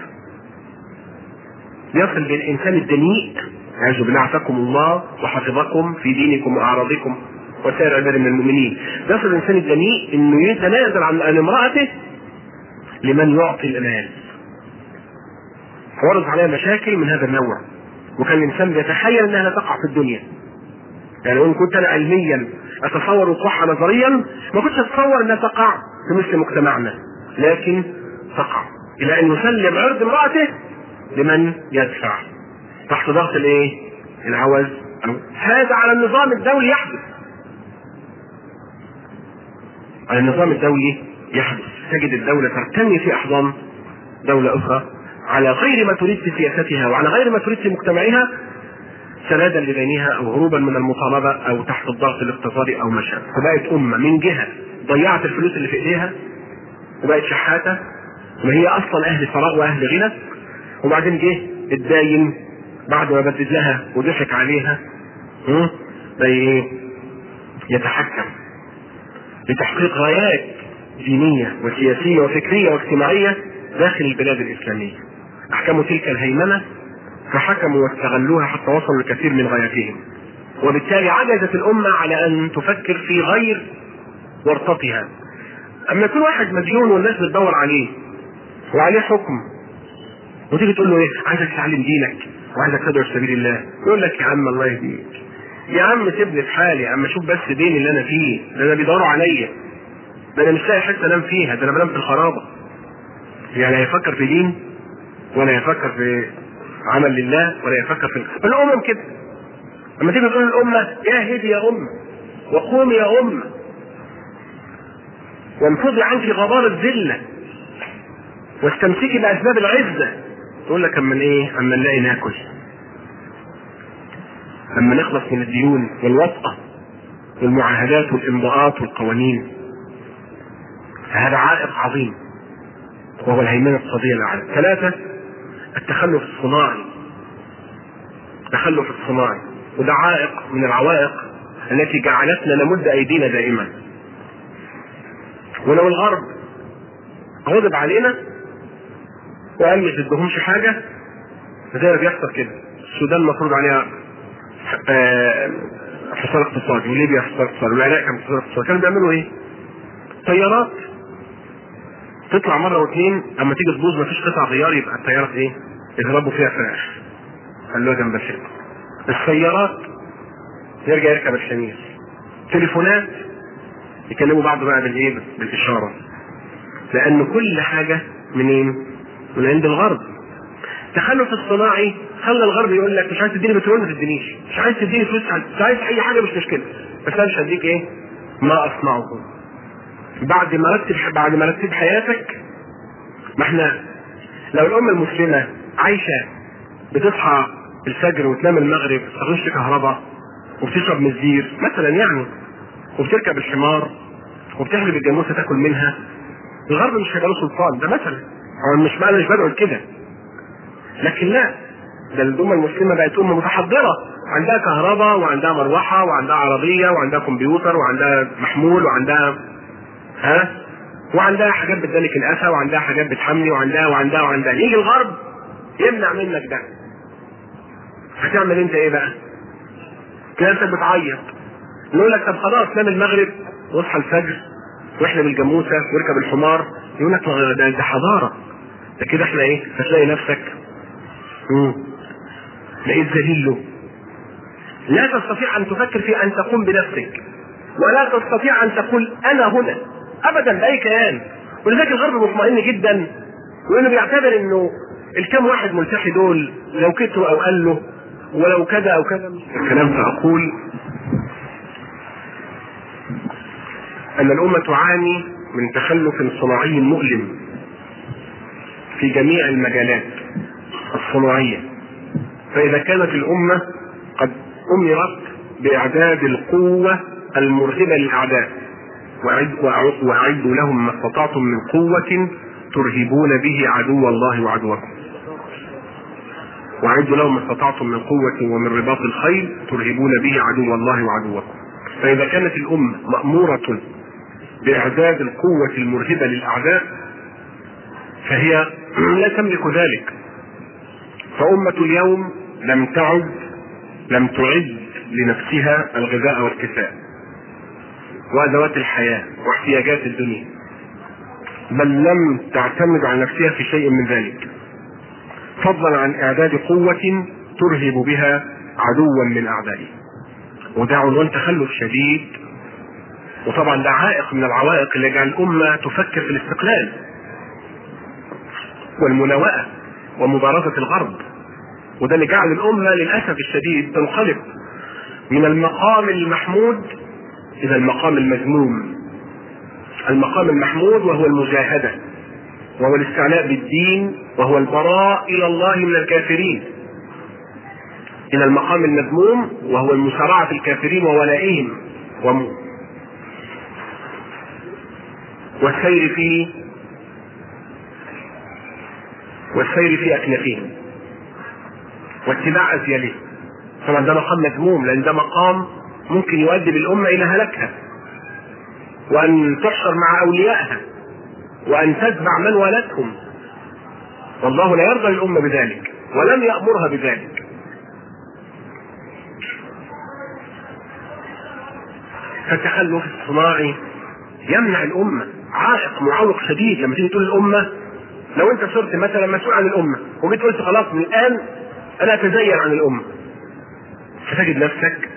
يصل بالانسان الدنيء اعوذ بالله عافاكم الله وحفظكم في دينكم واعراضكم وسائر عباد من المؤمنين يصل الانسان الدنيء انه يتنازل عن عن امراته لمن يعطي المال ورد عليها مشاكل من هذا النوع وكان الانسان بيتخيل انها لا تقع في الدنيا يعني ان كنت انا علميا اتصور وقوعها نظريا ما كنتش اتصور انها تقع في مثل مجتمعنا لكن تقع الى ان يسلم عرض امراته لمن يدفع تحت ضغط الايه؟ العوز هذا على النظام الدولي يحدث على النظام الدولي يحدث تجد الدولة ترتمي في أحضان دولة أخرى على غير ما تريد في سياستها وعلى غير ما تريد في مجتمعها سنادا لدينها او هروبا من المطالبه او تحت الضغط الاقتصادي او ما شابه فبقت امه من جهه ضيعت الفلوس اللي في ايديها وبقت شحاته وهي اصلا اهل ثراء واهل غنى وبعدين جه الداين بعد ما بدد لها وضحك عليها هم؟ بقى ايه يتحكم لتحقيق غايات دينية وسياسية وفكرية واجتماعية داخل البلاد الإسلامية أحكموا تلك الهيمنة فحكموا واستغلوها حتى وصلوا لكثير من غاياتهم وبالتالي عجزت الأمة على أن تفكر في غير ورطتها أما يكون واحد مديون والناس بتدور عليه وعليه حكم وتيجي تقول له ايه عايزك تتعلم دينك وعايزك تدعو في سبيل الله يقول لك يا عم الله يهديك يا عم سيبني في حالي يا عم شوف بس ديني اللي انا فيه ده انا بيدوروا عليا ده انا مش لاقي حته انام فيها ده انا بنام في الخرابه يعني هيفكر في دين ولا يفكر في عمل لله ولا يفكر في الامم كده لما تيجي تقول الامه يا هدي يا امه وقومي يا امه وانفضي عنك غبار الذله واستمسكي باسباب العزه تقول لك اما ايه اما نلاقي ناكل اما نخلص من الديون والوطأة والمعاهدات والامضاءات والقوانين فهذا عائق عظيم وهو الهيمنة الاقتصادية الأعلى ثلاثة التخلف الصناعي التخلف الصناعي وده عائق من العوائق التي جعلتنا نمد أيدينا دائما ولو الغرب غضب علينا وقال مش بدهمش حاجة زي ما بيحصل كده السودان مفروض عليها حصار اقتصادي وليبيا حصار اقتصادي والعراق كان حصار اقتصادي كانوا بيعملوا ايه؟ طيارات تطلع مره واثنين اما تيجي تبوظ مفيش قطع غيار يبقى الطيارات ايه؟ يضربوا فيها فراخ خلوها جنب الشركه السيارات يرجع يركب الشمير تليفونات يكلموا بعض بقى بالايه؟ بالاشاره لان كل حاجه منين؟ من عند الغرب التخلف الصناعي خلى الغرب يقول لك مش عايز تديني بترول ما تدينيش مش عايز تديني فلوس مش عايز اي حاجه مش مشكله بس انا مش هديك ايه ما اصنعه بعد ما رتب بعد ما رتب حياتك ما احنا لو الامه المسلمه عايشه بتصحى الفجر وتنام المغرب ما تستخدمش كهرباء وبتشرب من الزير مثلا يعني وبتركب الحمار وبتحلب الجاموسه تاكل منها الغرب مش هيبقى له سلطان ده مثلا هو مش انا مش بدعو كده لكن لا ده الأمة المسلمة بقت أمة متحضرة عندها كهرباء وعندها مروحة وعندها عربية وعندها كمبيوتر وعندها محمول وعندها ها وعندها حاجات بتدلك الأسى وعندها حاجات بتحمي وعندها وعندها وعندها يجي الغرب يمنع منك ده هتعمل انت ايه بقى؟ كده انت بتعيط يقول لك طب خلاص نام المغرب واصحى الفجر واحلب الجاموسه واركب الحمار يقول لك ده ده حضاره ده كده احنا ايه؟ هتلاقي نفسك مم. لقيت ذليل له لا تستطيع ان تفكر في ان تقوم بنفسك ولا تستطيع ان تقول انا هنا ابدا باي كيان ولذلك الغرب مطمئن جدا وانه بيعتبر انه الكام واحد ملتحي دول لو كتروا او قالوا ولو كذا او كذا الكلام فاقول ان الامه تعاني من تخلف صناعي مؤلم في جميع المجالات الصناعية فإذا كانت الأمة قد أمرت بإعداد القوة المرهبة للأعداء وأعدوا لهم ما استطعتم من قوة ترهبون به عدو الله وعدوكم وأعدوا لهم ما استطعتم من قوة ومن رباط الخيل ترهبون به عدو الله وعدوكم فإذا كانت الأمة مأمورة بإعداد القوة المرهبة للأعداء فهي لا تملك ذلك فأمة اليوم لم تعد لم تعد لنفسها الغذاء والكساء وأدوات الحياة واحتياجات الدنيا بل لم تعتمد على نفسها في شيء من ذلك فضلا عن إعداد قوة ترهب بها عدوا من أعدائه وده عنوان تخلف شديد وطبعا ده عائق من العوائق اللي جعل الأمة تفكر في الاستقلال والمناوئة ومبارزة الغرب وده اللي جعل الأمة للأسف الشديد تنقلب من المقام المحمود إلى المقام المذموم المقام المحمود وهو المجاهدة وهو الاستعلاء بالدين وهو البراء الى الله من الكافرين الى المقام المذموم وهو المسارعه في الكافرين وولائهم وم... والسير في والسير في اكنافهم واتباع ازيالهم طبعا ده مقام مذموم لان ده مقام ممكن يؤدي بالامه الى هلاكها وان تحشر مع اوليائها وان تتبع من ولتهم والله لا يرضى للامه بذلك ولم يامرها بذلك فالتخلف الصناعي يمنع الامه عائق معوق شديد لما تيجي تقول الامه لو انت صرت مثلا مسؤول عن الامه وجيت قلت خلاص من الان انا اتزين عن الامه فتجد نفسك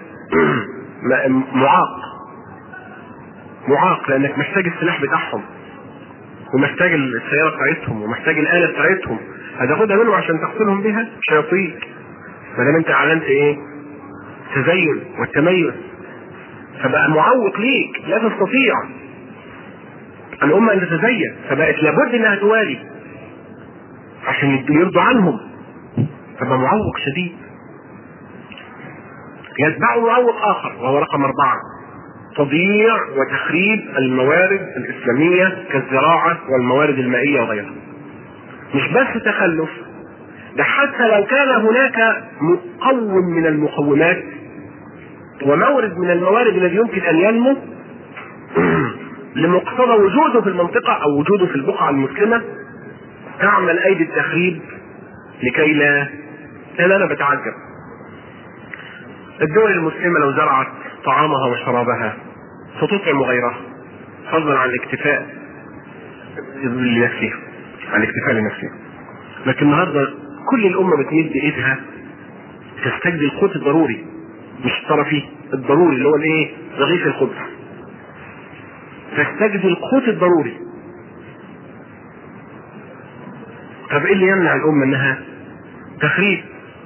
معاق معاق لانك محتاج السلاح بتاعهم ومحتاج السياره بتاعتهم ومحتاج الاله بتاعتهم هتاخدها منهم عشان تقتلهم بها مش هيعطيك ما دام انت اعلنت ايه؟ التزين والتميز فبقى معوق ليك لا تستطيع الأمة أن تتزين فبقت لابد أنها توالي عشان يرضوا عنهم فبقى معوق شديد يتبعه معوق آخر وهو رقم أربعة تضييع وتخريب الموارد الإسلامية كالزراعة والموارد المائية وغيرها مش بس تخلف ده حتى لو كان هناك مقوم من المقومات ومورد من الموارد الذي يمكن ان ينمو لمقتضى وجوده في المنطقة او وجوده في البقعة المسلمة تعمل ايدي التخريب لكي لا انا انا بتعجب الدول المسلمة لو زرعت طعامها وشرابها ستطعم غيرها فضلا عن الاكتفاء لنفسها عن الاكتفاء لنفسها لكن النهارده كل الامه بتمد ايدها تستجدي القوت الضروري مش الطرفي الضروري اللي هو الايه؟ رغيف الخبز. تستجدي القوت الضروري. طب ايه اللي يمنع الامه انها تخريب؟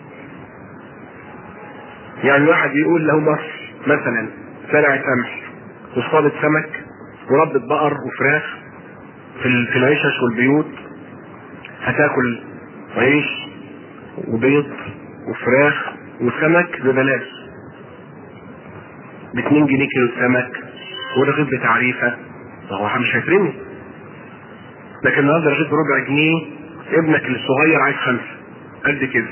يعني واحد يقول له مصر مثلا زرعت قمح وصابت سمك وربت بقر وفراخ في في العشش والبيوت هتاكل عيش وبيض وفراخ وسمك ببلاش ب 2 جنيه كيلو السمك ورغيف بتعريفه هو مش هيفرمي لكن النهارده رغيف بربع جنيه ابنك الصغير عايز خمسه قد كده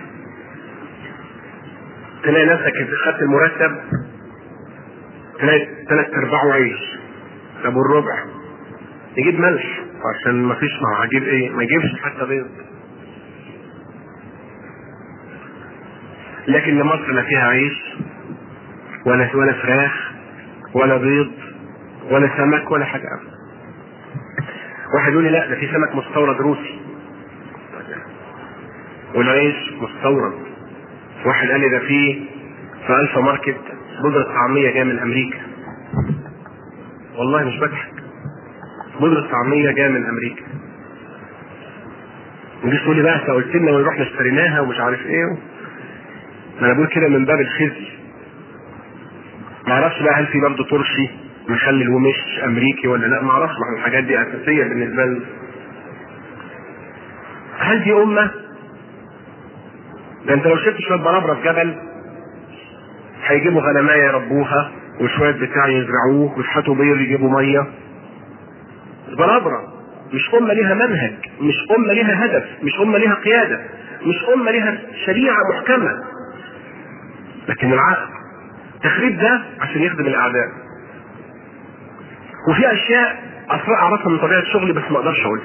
تلاقي نفسك خدت المرتب تلاقي ثلاث ارباعه عيش طب والربع يجيب ملح عشان ما فيش ما هجيب ايه ما يجيبش حتى بيض لكن لمصر لا فيها عيش ولا ولا فراخ ولا بيض ولا سمك ولا حاجه ابدا واحد يقول لي لا ده في سمك مستورد روسي والعيش مستورد واحد قال لي ده في في الفا ماركت بودرة طعمية جاية من أمريكا والله مش بضحك بودرة طعمية جاية من أمريكا تجيش تقول لي بقى انت قلت لنا ونروح اشتريناها ومش عارف ايه ما انا بقول كده من باب الخزي ما اعرفش بقى هل في برضه ترشي مخلل ومش امريكي ولا لا ما اعرفش ما الحاجات دي اساسيه بالنسبه لنا هل دي امه ده انت لو شفت شويه برابره في جبل هيجيبوا غنمايه يربوها وشويه بتاع يزرعوه ويشحتوا بير يجيبوا ميه برابره مش امه ليها منهج مش امه ليها هدف مش امه ليها قياده مش امه ليها شريعه محكمه لكن العقل التخريب ده عشان يخدم الاعداء وفي اشياء اصلا اعرفها من طبيعه شغلي بس ما اقدرش اقولها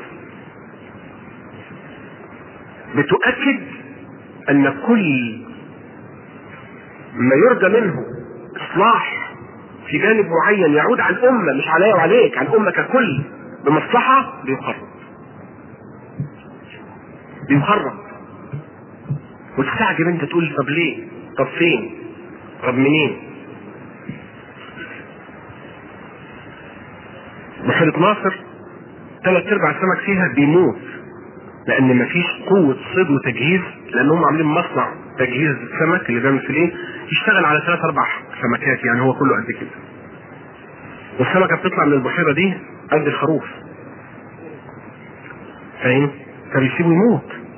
بتؤكد ان كل ما يرجى منه اصلاح في جانب معين يعود على الامه مش عليا وعليك على الامه ككل بمصلحه بيخرب بيخرب وتستعجب انت تقول طب ليه؟ طب فين؟ طب منين؟ بحيرة ناصر ثلاث ارباع السمك فيها بيموت لان مفيش قوة صيد وتجهيز لان هم عاملين مصنع تجهيز السمك اللي بيعمل في ايه يشتغل على ثلاث اربع سمكات يعني هو كله قد كده والسمكة بتطلع من البحيرة دي قد الخروف فاهم؟ فبيسيبه يموت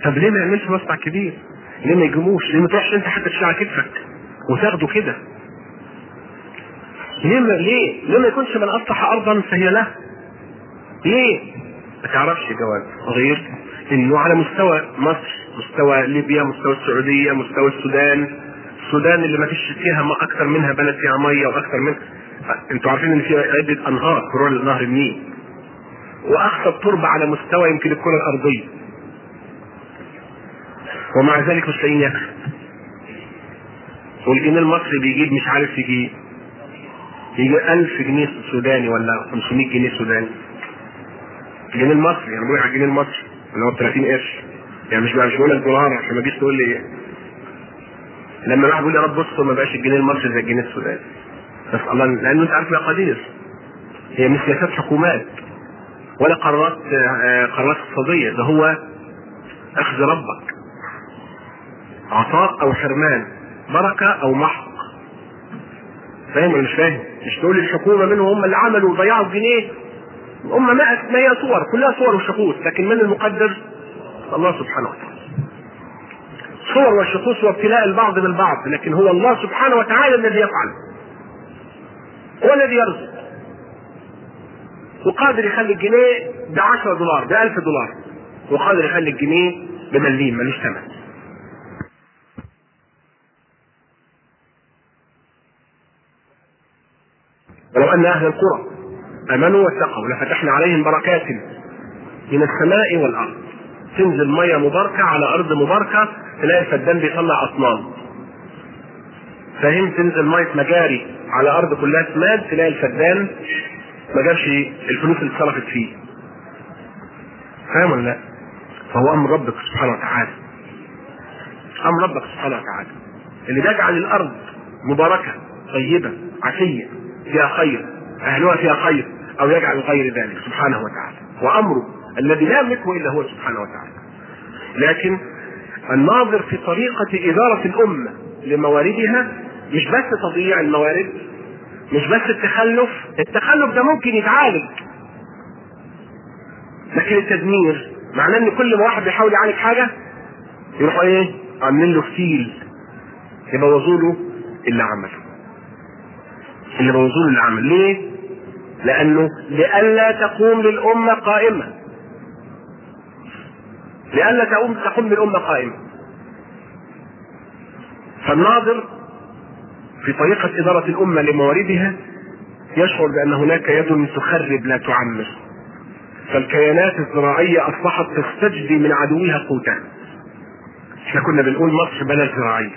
طب ليه ما يعملش مصنع كبير؟ ليه ما يجيبوش؟ ليه ما تروحش انت حتى تشيل على كتفك وتاخده كده؟ ليه ما ليه؟ ليه ما يكونش من اصلح ارضا فهي له؟ ليه؟ ما تعرفش جواب غير انه على مستوى مصر، مستوى ليبيا، مستوى السعوديه، مستوى السودان، السودان اللي ما فيش فيها ما اكثر منها بلد فيها ميه واكثر من انتوا عارفين ان في عده انهار كرول نهر النيل واخطر تربه على مستوى يمكن الكره الارضيه ومع ذلك مش لاقيين ياكل والجنيه المصري بيجيب مش عارف يجيب يجي 1000 جنيه سوداني ولا 500 جنيه سوداني الجنيه المصري انا بقول على الجنيه المصري اللي هو 30 قرش يعني مش مش بقول لك دولار عشان ما تجيش تقول لي لما الواحد يقول يا رب بص ما بقاش الجنيه المصري زي الجنيه السوداني بس الله لانه انت عارف مقادير هي مش سياسات حكومات ولا قرارات قرارات اقتصاديه ده هو اخذ ربك عطاء او حرمان بركه او محق فاهم ولا مش فاهم؟ مش تقول الحكومه منهم هم اللي عملوا وضيعوا الجنيه هم ما ما هي صور كلها صور وشخوص لكن من المقدر الله سبحانه وتعالى صور والشخوص وابتلاء البعض بالبعض لكن هو الله سبحانه وتعالى الذي يفعل هو الذي يرزق وقادر يخلي الجنيه ب 10 دولار ب 1000 دولار وقادر يخلي الجنيه بمليم ملوش ثمن ولو ان اهل القرى امنوا واتقوا لفتحنا عليهم بركات من السماء والارض تنزل ميه مباركه على ارض مباركه تلاقي الفدان بيطلع اصنام فاهم تنزل ميه مجاري على ارض كلها سماد تلاقي الفدان ما جابش الفلوس اللي اتصرفت فيه فاهم ولا لا؟ فهو امر ربك سبحانه وتعالى امر ربك سبحانه وتعالى اللي بيجعل الارض مباركه طيبه عشيه فيها خير اهلها فيها خير او يجعل غير ذلك سبحانه وتعالى وامره الذي لا يملكه الا هو سبحانه وتعالى لكن الناظر في طريقه اداره الامه لمواردها مش بس تضييع الموارد مش بس التخلف التخلف ده ممكن يتعالج لكن التدمير معناه ان كل ما واحد بيحاول يعالج حاجه يروحوا ايه عاملين له فتيل يبوظوا له اللي عمله اللي بوظوا له اللي عمل ليه لانه لئلا تقوم للامه قائمه لئلا تقوم تقوم للامه قائمه فالناظر في طريقة إدارة الأمة لمواردها يشعر بأن هناك يد تخرب لا تعمر فالكيانات الزراعية أصبحت تستجدي من عدوها قوتها احنا كنا بنقول مصر بلد زراعية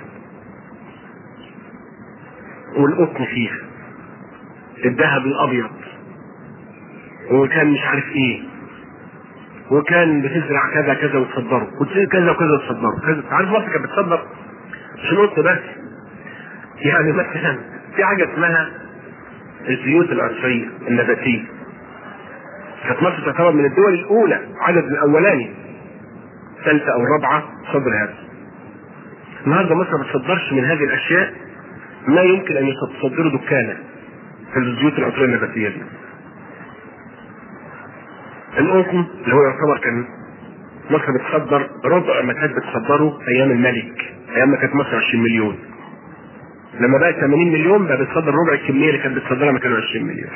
والقطن فيها الذهب الأبيض وكان مش عارف ايه وكان بتزرع كذا كذا وتصدره كذا وكذا وتصدره كذا عارف مصر كانت بتصدر مش القطن بس يعني مثلا في حاجه اسمها الزيوت العشريه النباتيه كانت مصر تعتبر من الدول الاولى عدد الاولاني ثالثه او رابعه صدر هذا النهارده مصر ما بتصدرش من هذه الاشياء ما يمكن ان تصدره دكانه في الزيوت العطريه النباتيه دي القطن اللي هو يعتبر كان مصر بتصدر ربع ما كانت بتصدره ايام الملك ايام ما كانت مصر 20 مليون لما بقت 80 مليون بقى بتصدر ربع الكميه اللي كانت بتصدرها ما كانوا 20 مليون.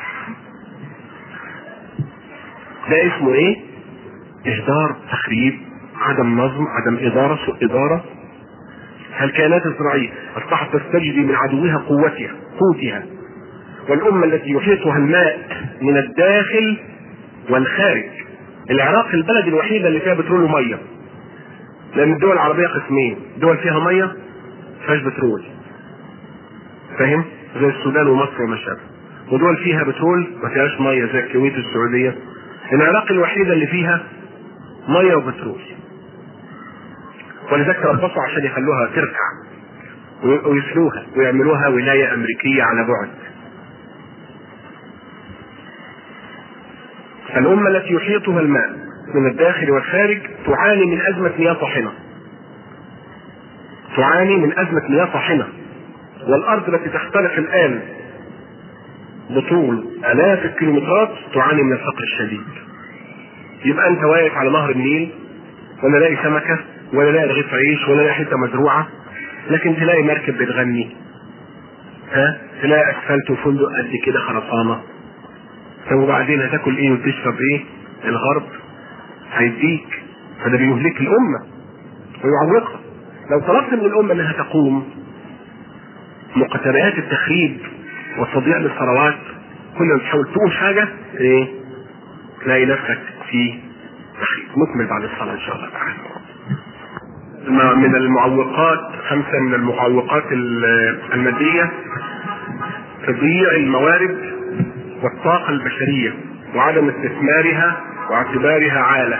ده اسمه ايه؟ اهدار تخريب عدم نظم عدم اداره سوء اداره فالكائنات الزراعيه اصبحت تستجدي من عدوها قوتها قوتها والامه التي يحيطها الماء من الداخل والخارج العراق البلد الوحيده اللي فيها بترول وميه لان الدول العربيه قسمين دول فيها ميه فيهاش بترول فاهم زي السودان ومصر وما شابه ودول فيها بترول ما فيهاش ميه زي الكويت والسعوديه العراق الوحيده اللي فيها ميه وبترول ولذلك تربصوا عشان يخلوها تركع ويسلوها ويعملوها ولايه امريكيه على بعد الأمة التي يحيطها الماء من الداخل والخارج تعاني من أزمة مياه طاحنة. تعاني من أزمة مياه طاحنة. والأرض التي تختلف الآن بطول آلاف الكيلومترات تعاني من الفقر الشديد. يبقى أنت واقف على نهر النيل ولا لاقي سمكة ولا لاقي رغيف عيش ولا لاقي حته مزروعه لكن تلاقي مركب بتغني ها تلاقي اسفلت وفندق قد كده خرسانه طب وبعدين هتاكل ايه وتشرب ايه الغرب هيديك فده بيهلك الامه ويعوقها لو طلبت من الامه انها تقوم مقتضيات التخريب والتضييع للثروات كل ما تحاول تقوم حاجه ايه تلاقي نفسك في تخريب نكمل بعد الصلاه ان شاء الله تعالى من المعوقات خمسه من المعوقات الماديه تضييع الموارد والطاقه البشريه وعدم استثمارها واعتبارها عاله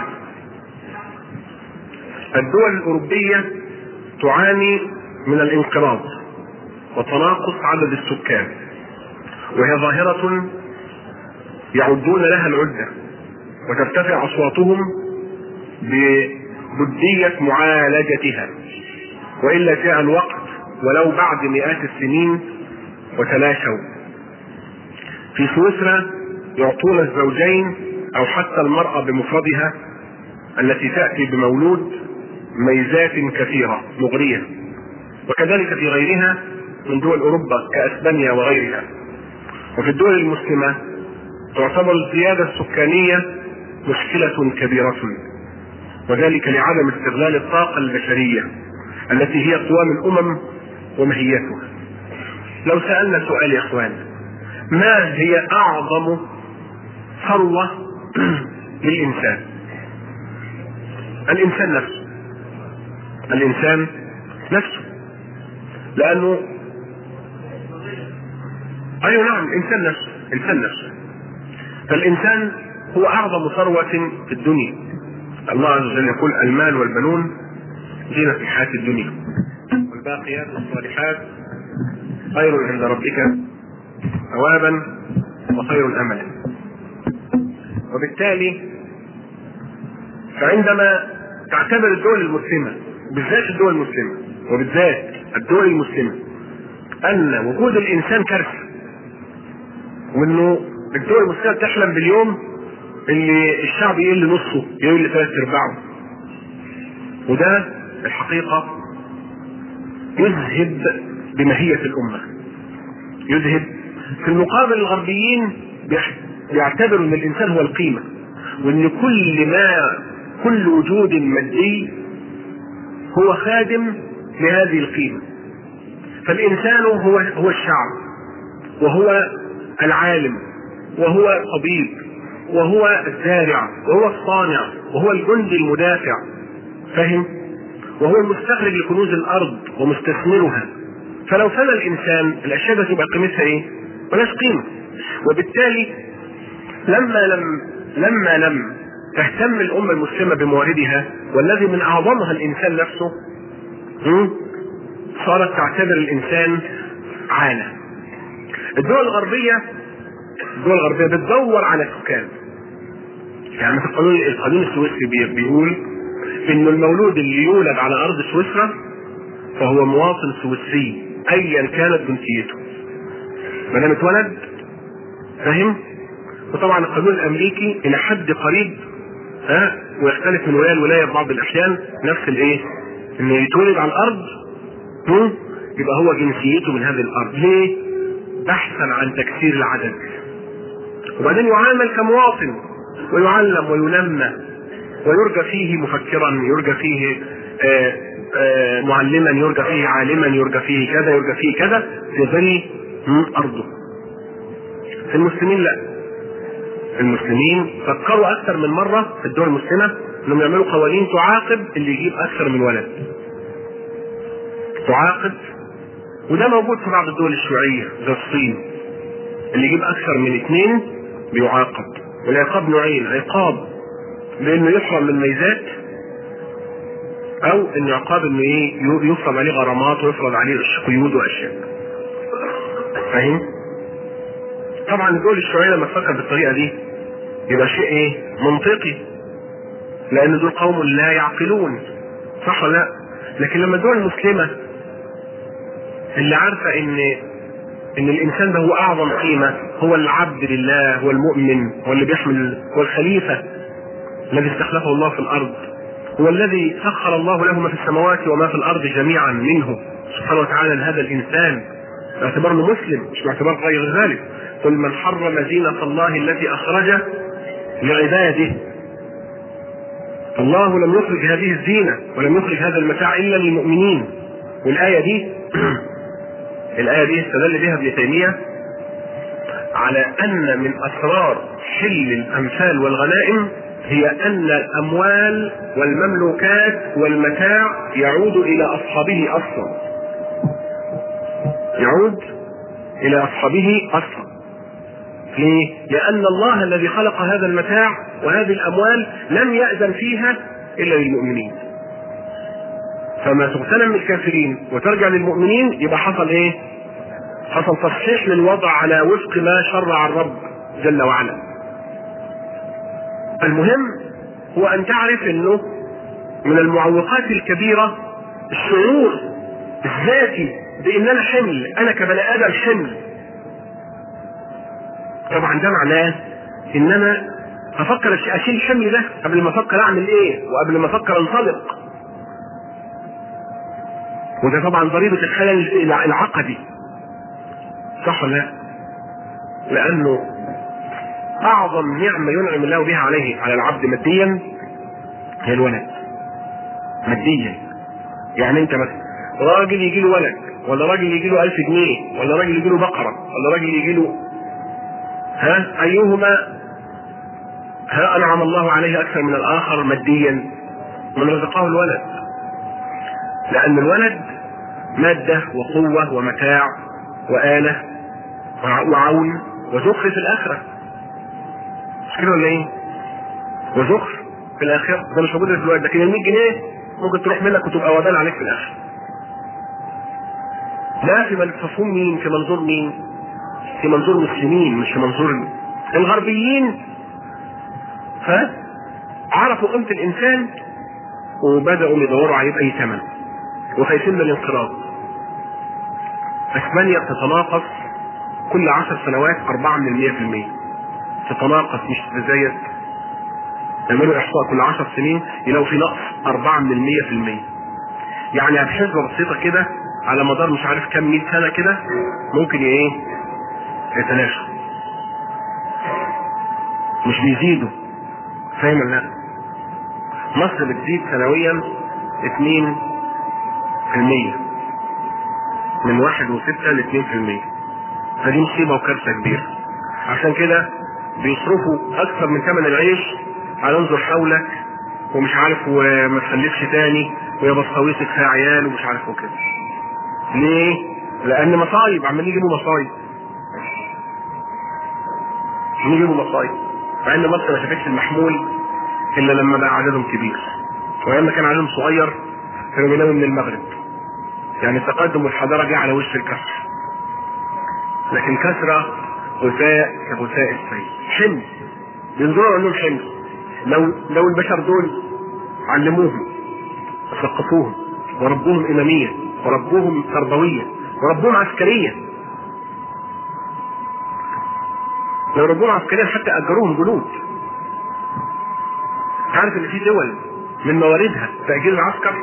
الدول الاوروبيه تعاني من الانقراض وتناقص عدد السكان وهي ظاهرة يعدون لها العدة وترتفع أصواتهم ببدية معالجتها وإلا جاء الوقت ولو بعد مئات السنين وتلاشوا في سويسرا يعطون الزوجين أو حتى المرأة بمفردها التي تأتي بمولود ميزات كثيرة مغرية وكذلك في غيرها من دول أوروبا كأسبانيا وغيرها وفي الدول المسلمة تعتبر الزيادة السكانية مشكلة كبيرة وذلك لعدم استغلال الطاقة البشرية التي هي قوام الأمم ومهيتها لو سألنا سؤال يا إخوان ما هي أعظم ثروة للإنسان الإنسان نفسه الإنسان نفسه لأنه ايوه نعم الانسان نفسه الانسان نفسه فالانسان هو اعظم ثروة في الدنيا الله عز وجل يقول المال والبنون زينة الحياة الدنيا والباقيات الصالحات خير عند ربك ثوابا وخير املا وبالتالي فعندما تعتبر الدول المسلمة بالذات الدول المسلمة وبالذات الدول المسلمة ان وجود الانسان كارثه وانه الدول المسلمه بتحلم باليوم اللي الشعب يقل نصه يقل ثلاث ارباعه وده الحقيقه يذهب بماهيه الامه يذهب في المقابل الغربيين بيعتبروا ان الانسان هو القيمه وان كل ما كل وجود مادي هو خادم لهذه القيمه فالانسان هو هو الشعب وهو العالم وهو الطبيب وهو الزارع وهو الصانع وهو الجندي المدافع فهم وهو المستخرج لكنوز الارض ومستثمرها فلو فنى الانسان الاشياء دي تبقى قيمتها ايه؟ ملهاش قيمه وبالتالي لما لم لما لم تهتم الامه المسلمه بمواردها والذي من اعظمها الانسان نفسه صارت تعتبر الانسان عاله الدول الغربية الدول الغربية بتدور على سكان يعني في القانون القانون السويسري بيقول ان المولود اللي يولد على ارض سويسرا فهو مواطن سويسري ايا كانت جنسيته ما دام اتولد فاهم وطبعا القانون الامريكي الى حد قريب ها ويختلف من ولايه لولايه في بعض الاحيان نفس الايه؟ انه يتولد على الارض يبقى هو جنسيته من هذه الارض ليه؟ بحثا عن تكسير العدد وبعدين يعامل كمواطن ويعلم وينمى ويرجى فيه مفكرا يرجى فيه آآ آآ معلما يرجى فيه عالما يرجى فيه كذا يرجى فيه كذا في ظل ارضه في المسلمين لا المسلمين فكروا اكثر من مره في الدول المسلمه انهم يعملوا قوانين تعاقب اللي يجيب اكثر من ولد تعاقب وده موجود في بعض الدول الشيوعية زي الصين اللي يجيب أكثر من اثنين بيعاقب والعقاب نوعين عقاب بأنه يحرم من ميزات أو إن عقاب إنه إيه يفرض عليه غرامات ويفرض عليه قيود وأشياء فاهم؟ طبعا الدول الشيوعية لما تفكر بالطريقة دي يبقى شيء إيه؟ منطقي لأن دول قوم لا يعقلون صح ولا لا؟ لكن لما الدول المسلمة اللي عارفه ان ان الانسان ده هو اعظم قيمه هو العبد لله هو المؤمن هو اللي بيحمل هو الخليفه الذي استخلفه الله في الارض هو الذي سخر الله له ما في السماوات وما في الارض جميعا منه سبحانه وتعالى لهذا الانسان باعتبار انه مسلم مش باعتبار غير ذلك قل من حرم زينة الله التي اخرج لعباده الله لم يخرج هذه الزينة ولم يخرج هذا المتاع الا للمؤمنين والايه دي الايه دي استدل بها ابن تيميه على ان من اسرار حل الامثال والغنائم هي ان الاموال والمملوكات والمتاع يعود الى اصحابه اصلا يعود الى اصحابه اصلا ليه؟ لان الله الذي خلق هذا المتاع وهذه الاموال لم ياذن فيها الا للمؤمنين فما تغتنم من الكافرين وترجع للمؤمنين يبقى حصل ايه؟ حصل تصحيح للوضع على وفق ما شرع الرب جل وعلا. المهم هو ان تعرف انه من المعوقات الكبيره الشعور الذاتي بان انا حمل انا كبني ادم حمل. طبعا ده معناه ان انا افكر اشيل الحمل ده قبل ما افكر اعمل ايه وقبل ما افكر انطلق وده طبعا ضريبة الخلل العقدي صح ولا لا؟ لأنه أعظم نعمة ينعم الله بها عليه على العبد ماديا هي الولد ماديا يعني أنت مثلا راجل يجي له ولد ولا راجل يجي له 1000 جنيه ولا راجل يجي له بقرة ولا راجل يجي له ها أيهما ها أنعم الله عليه أكثر من الآخر ماديا من رزقه الولد لأن الولد مادة وقوة ومتاع وآلة وعون وزخر في الآخرة مش كده ولا إيه؟ وزخر في الآخرة ده مش موجود دلوقتي لكن ال 100 جنيه ممكن تروح منك وتبقى وبال عليك في الآخرة لا في مفهوم مين؟ في منظور مين؟ في منظور المسلمين مش في منظور الغربيين ها عرفوا قيمة الإنسان وبدأوا يدوروا عليه بأي ثمن وخايفين من الانقراض اسبانيا بتتناقص كل عشر سنوات أربعة من المية في المية تتناقص مش تتزايد يعملوا إحصاء كل عشر سنين يلاقوا في نقص أربعة من المية في المية يعني بحسبة بسيطة كده على مدار مش عارف كام مئة سنة كده ممكن ايه يتلاشوا مش بيزيدوا فاهم ولا لا؟ مصر بتزيد سنويا اتنين في المية من واحد وستة لاتنين في المية فدي مصيبة وكارثة كبيرة عشان كده بيصرفوا أكثر من ثمن العيش على انظر حولك ومش عارف وما تخلفش تاني ويا بصاويصك فيها عيال ومش عارف وكده ليه؟ لأن مصايب عمالين يجيبوا مصايب عمالين يجيبوا مصايب مع إن مصر ما شافتش المحمول إلا لما بقى عددهم كبير وأيام ما كان عددهم صغير كانوا بيناموا من المغرب يعني التقدم والحضارة جه على وش الكسر لكن كسرة غثاء كغثاء السيل حمل بينظروا انهم حمل لو لو البشر دول علموهم وثقفوهم وربوهم اماميا وربوهم تربويا وربوهم عسكريا لو ربوهم عسكريا حتى اجروهم جنود عارف ان في دول من مواردها تاجير العسكر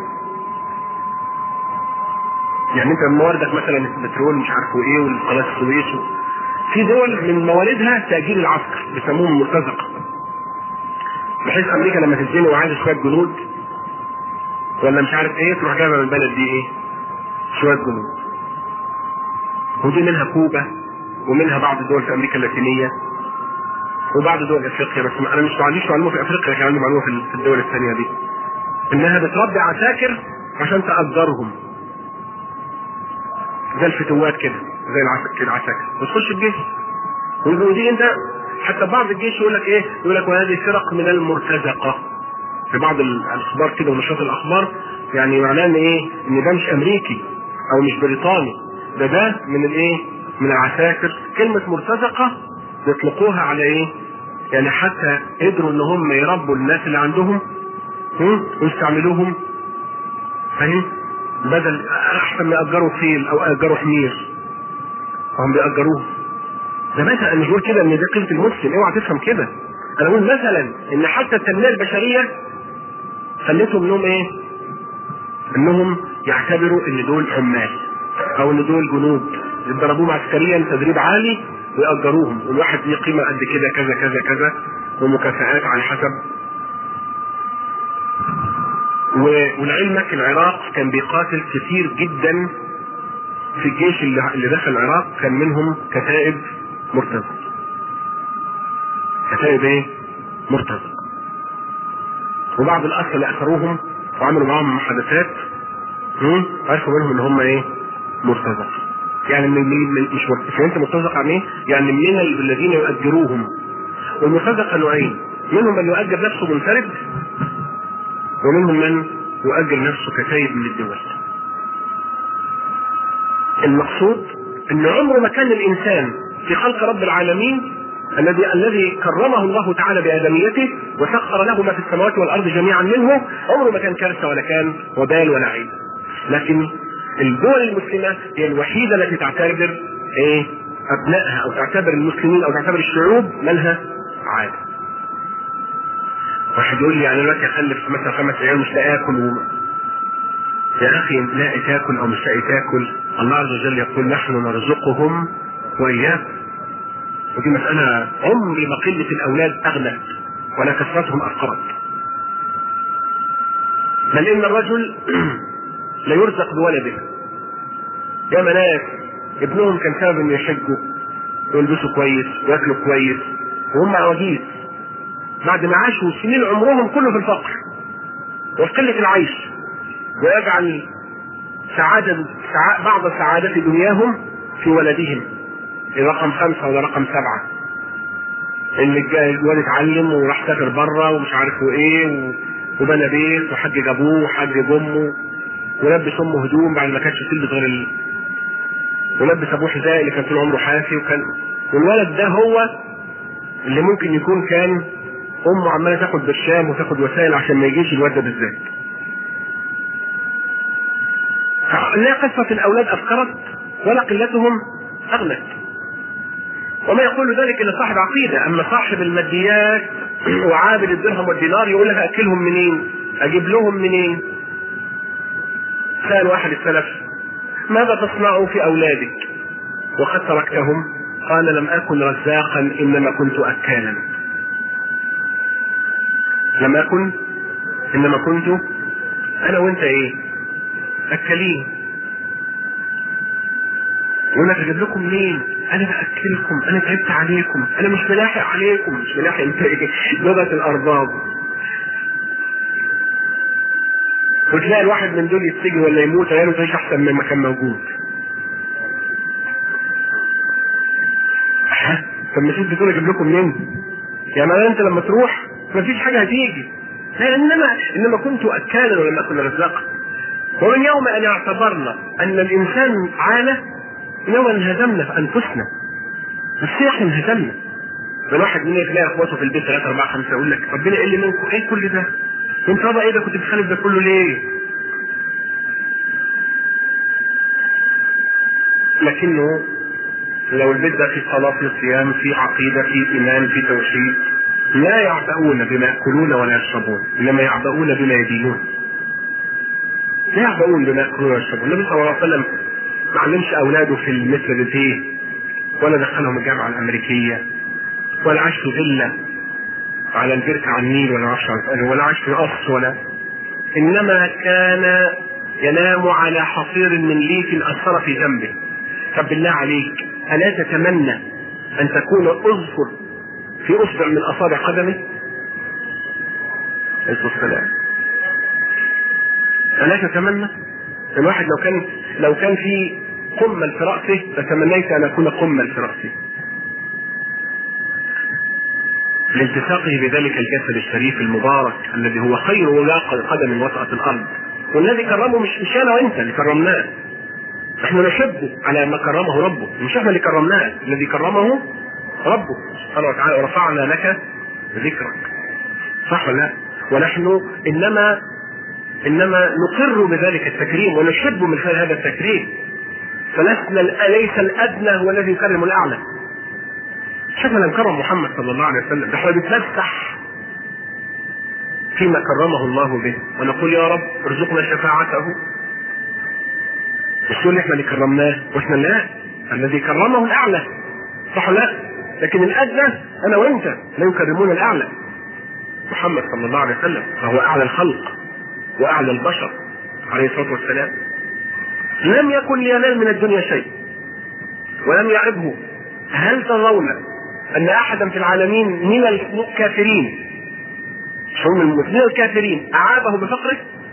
يعني انت من مواردك مثلا البترول مش عارفه ايه والقناه السويس في دول من مواردها تاجير العسكر بيسموهم مرتزقه بحيث امريكا لما تتزنق وعايزه شويه جنود ولا مش عارف ايه تروح جايبه من البلد دي ايه شويه جنود ودي منها كوبا ومنها بعض الدول في امريكا اللاتينيه وبعض دول افريقيا بس انا مش ما عنديش معلومه في افريقيا لكن عندي معلومه في الدول الثانيه دي انها بتربي عساكر عشان تاجرهم زي الفتوات كده زي العساكر العساكر وتخش الجيش ودي انت حتى بعض الجيش يقول لك ايه يقول لك وهذه فرق من المرتزقه في بعض الاخبار كده ونشاط الاخبار يعني معناه ان ايه ان ده مش امريكي او مش بريطاني ده ده من الايه من العساكر كلمه مرتزقه يطلقوها على ايه يعني حتى قدروا ان هم يربوا الناس اللي عندهم ويستعملوهم فاهم بدل احسن ما ياجروا خيل او ياجروا حمير هم بيأجروه ده مثلا مش بقول كده ان ده قيمه المسلم اوعى تفهم كده انا بقول مثلا ان حتى التنميه البشريه خلتهم انهم ايه؟ انهم يعتبروا ان دول عمال او ان دول جنود يتدربوهم عسكريا تدريب عالي ويأجروهم والواحد ليه قيمة قد كده كذا كذا كذا ومكافآت على حسب ولعلمك العراق كان بيقاتل كثير جدا في الجيش اللي اللي دخل العراق كان منهم كتائب مرتزقة كتائب ايه؟ مرتزقة وبعض الأسرى اللي أسروهم وعملوا معاهم محادثات عرفوا منهم ان هم ايه؟ مرتزقة يعني من, من, من مش فهمت مرتزقة عن ايه؟ يعني من الذين يؤجروهم والمرتزقة نوعين منهم من يؤجر نفسه منفرد ومنهم من يؤجر نفسه كتايب من الدول المقصود ان عمر ما كان الانسان في خلق رب العالمين الذي الذي كرمه الله تعالى بادميته وسخر له ما في السماوات والارض جميعا منه عمره ما كان كارثه ولا كان وبال ولا عيب لكن الدول المسلمه هي الوحيده التي تعتبر ايه ابنائها او تعتبر المسلمين او تعتبر الشعوب مالها عاده واحد يقول لي انا دلوقتي اخلف مثلا خمس عيال مش لاقي اكل و... يا اخي لاقي تاكل او مش لاقي تاكل الله عز وجل يقول نحن نرزقهم واياكم ودي مسألة عمري ما قلة الأولاد أغلى ولا كثرتهم أفقرت بل إن الرجل لا يرزق بولده يا ناس ابنهم كان سبب إنه يحجوا ويلبسوا كويس وياكلوا كويس وهم عواجيز بعد ما عاشوا سنين عمرهم كله في الفقر وفي قلة العيش ويجعل سعادة سعا... بعض سعادة دنياهم في ولدهم رقم خمسة ولا رقم سبعة اللي الواد اتعلم وراح سافر بره ومش عارف ايه و... وبنى بيت وحجج ابوه وحجج امه ولبس امه هدوم بعد ما كانتش تلبس غير ال... ولبس ابوه حذاء اللي كان طول عمره حافي وكان والولد ده هو اللي ممكن يكون كان امه عماله تاخد برشام وتاخد وسائل عشان ما يجيش الواد ده بالذات. لا قصة الأولاد أفكرت ولا قلتهم أغنت. وما يقول ذلك إلا صاحب عقيدة، أما صاحب الماديات وعابد الدرهم والدينار يقول لك أكلهم منين؟ أجيب لهم منين؟ سأل واحد السلف ماذا تصنع في أولادك؟ وقد تركتهم قال لم أكن رزاقا إنما كنت أكالا لم أكن إنما كنت أنا وأنت إيه؟ أكلين يقول لك أجيب لكم منين؟ أنا بأكلكم، أنا تعبت عليكم، أنا مش ملاحق عليكم، مش ملاحق أنت إيه؟ لغة الأرباب. وتلاقي الواحد من دول يتسجن ولا يموت عياله تعيش أحسن مما كان موجود. طب مش انت تقول اجيب لكم منين؟ يعني انت لما تروح مفيش حاجه هتيجي لا انما انما كنت اكالا ولم اكن رزاقا ومن يوم ان اعتبرنا ان الانسان عانى يوم انهزمنا في انفسنا بس احنا انهزمنا الواحد مننا تلاقي اخواته في البيت ثلاثة أربعة خمسة يقول لك ربنا يقل منكم ايه كل ده؟ انت بابا ايه ده كنت بتخالف ده كله ليه؟ لكنه لو البيت ده في صلاة في صيام في عقيدة في إيمان في توحيد لا يعبؤون بما يأكلون ولا يشربون إنما يعبؤون بما يدينون لا يعبؤون بما يأكلون ولا يشربون النبي صلى الله عليه وسلم ما علمش أولاده في المثل فيه ولا دخلهم الجامعة الأمريكية ولا عاش في فيلا على البركة على النيل ولا عاش ولا عاش في قصر ولا إنما كان ينام على حصير من ليف أثر في جنبه طب بالله عليك ألا تتمنى أن تكون أظفر في أصبع من أصابع قدمه؟ عليه السلام ألا تتمنى؟ الواحد لو كان لو كان في قمة في رأسه لتمنيت أن أكون قمة في رأسي. لالتصاقه بذلك الجسد الشريف المبارك الذي هو خير ولاق قدم وطأت الأرض والذي كرمه مش مش أنا وأنت اللي كرمناه احنا نحبه على ما كرمه ربه مش احنا اللي كرمناه الذي كرمه ربه سبحانه وتعالى ورفعنا لك ذكرك صح ولا لا ونحن انما انما نقر بذلك التكريم ونحب من خلال هذا التكريم فلسنا ليس الادنى هو الذي يكرم الاعلى شكلنا نكرم محمد صلى الله عليه وسلم ده احنا بنتفسح فيما كرمه الله به ونقول يا رب ارزقنا شفاعته مش نقول احنا اللي كرمناه واحنا لا الذي كرمه الاعلى صح لا لكن الادنى انا وانت لا يكرمون الاعلى محمد صلى الله عليه وسلم فهو اعلى الخلق واعلى البشر عليه الصلاه والسلام لم يكن لينال من الدنيا شيء ولم يعبه هل ترون ان احدا في العالمين من الكافرين هم المسلمين الكافرين اعابه بفقره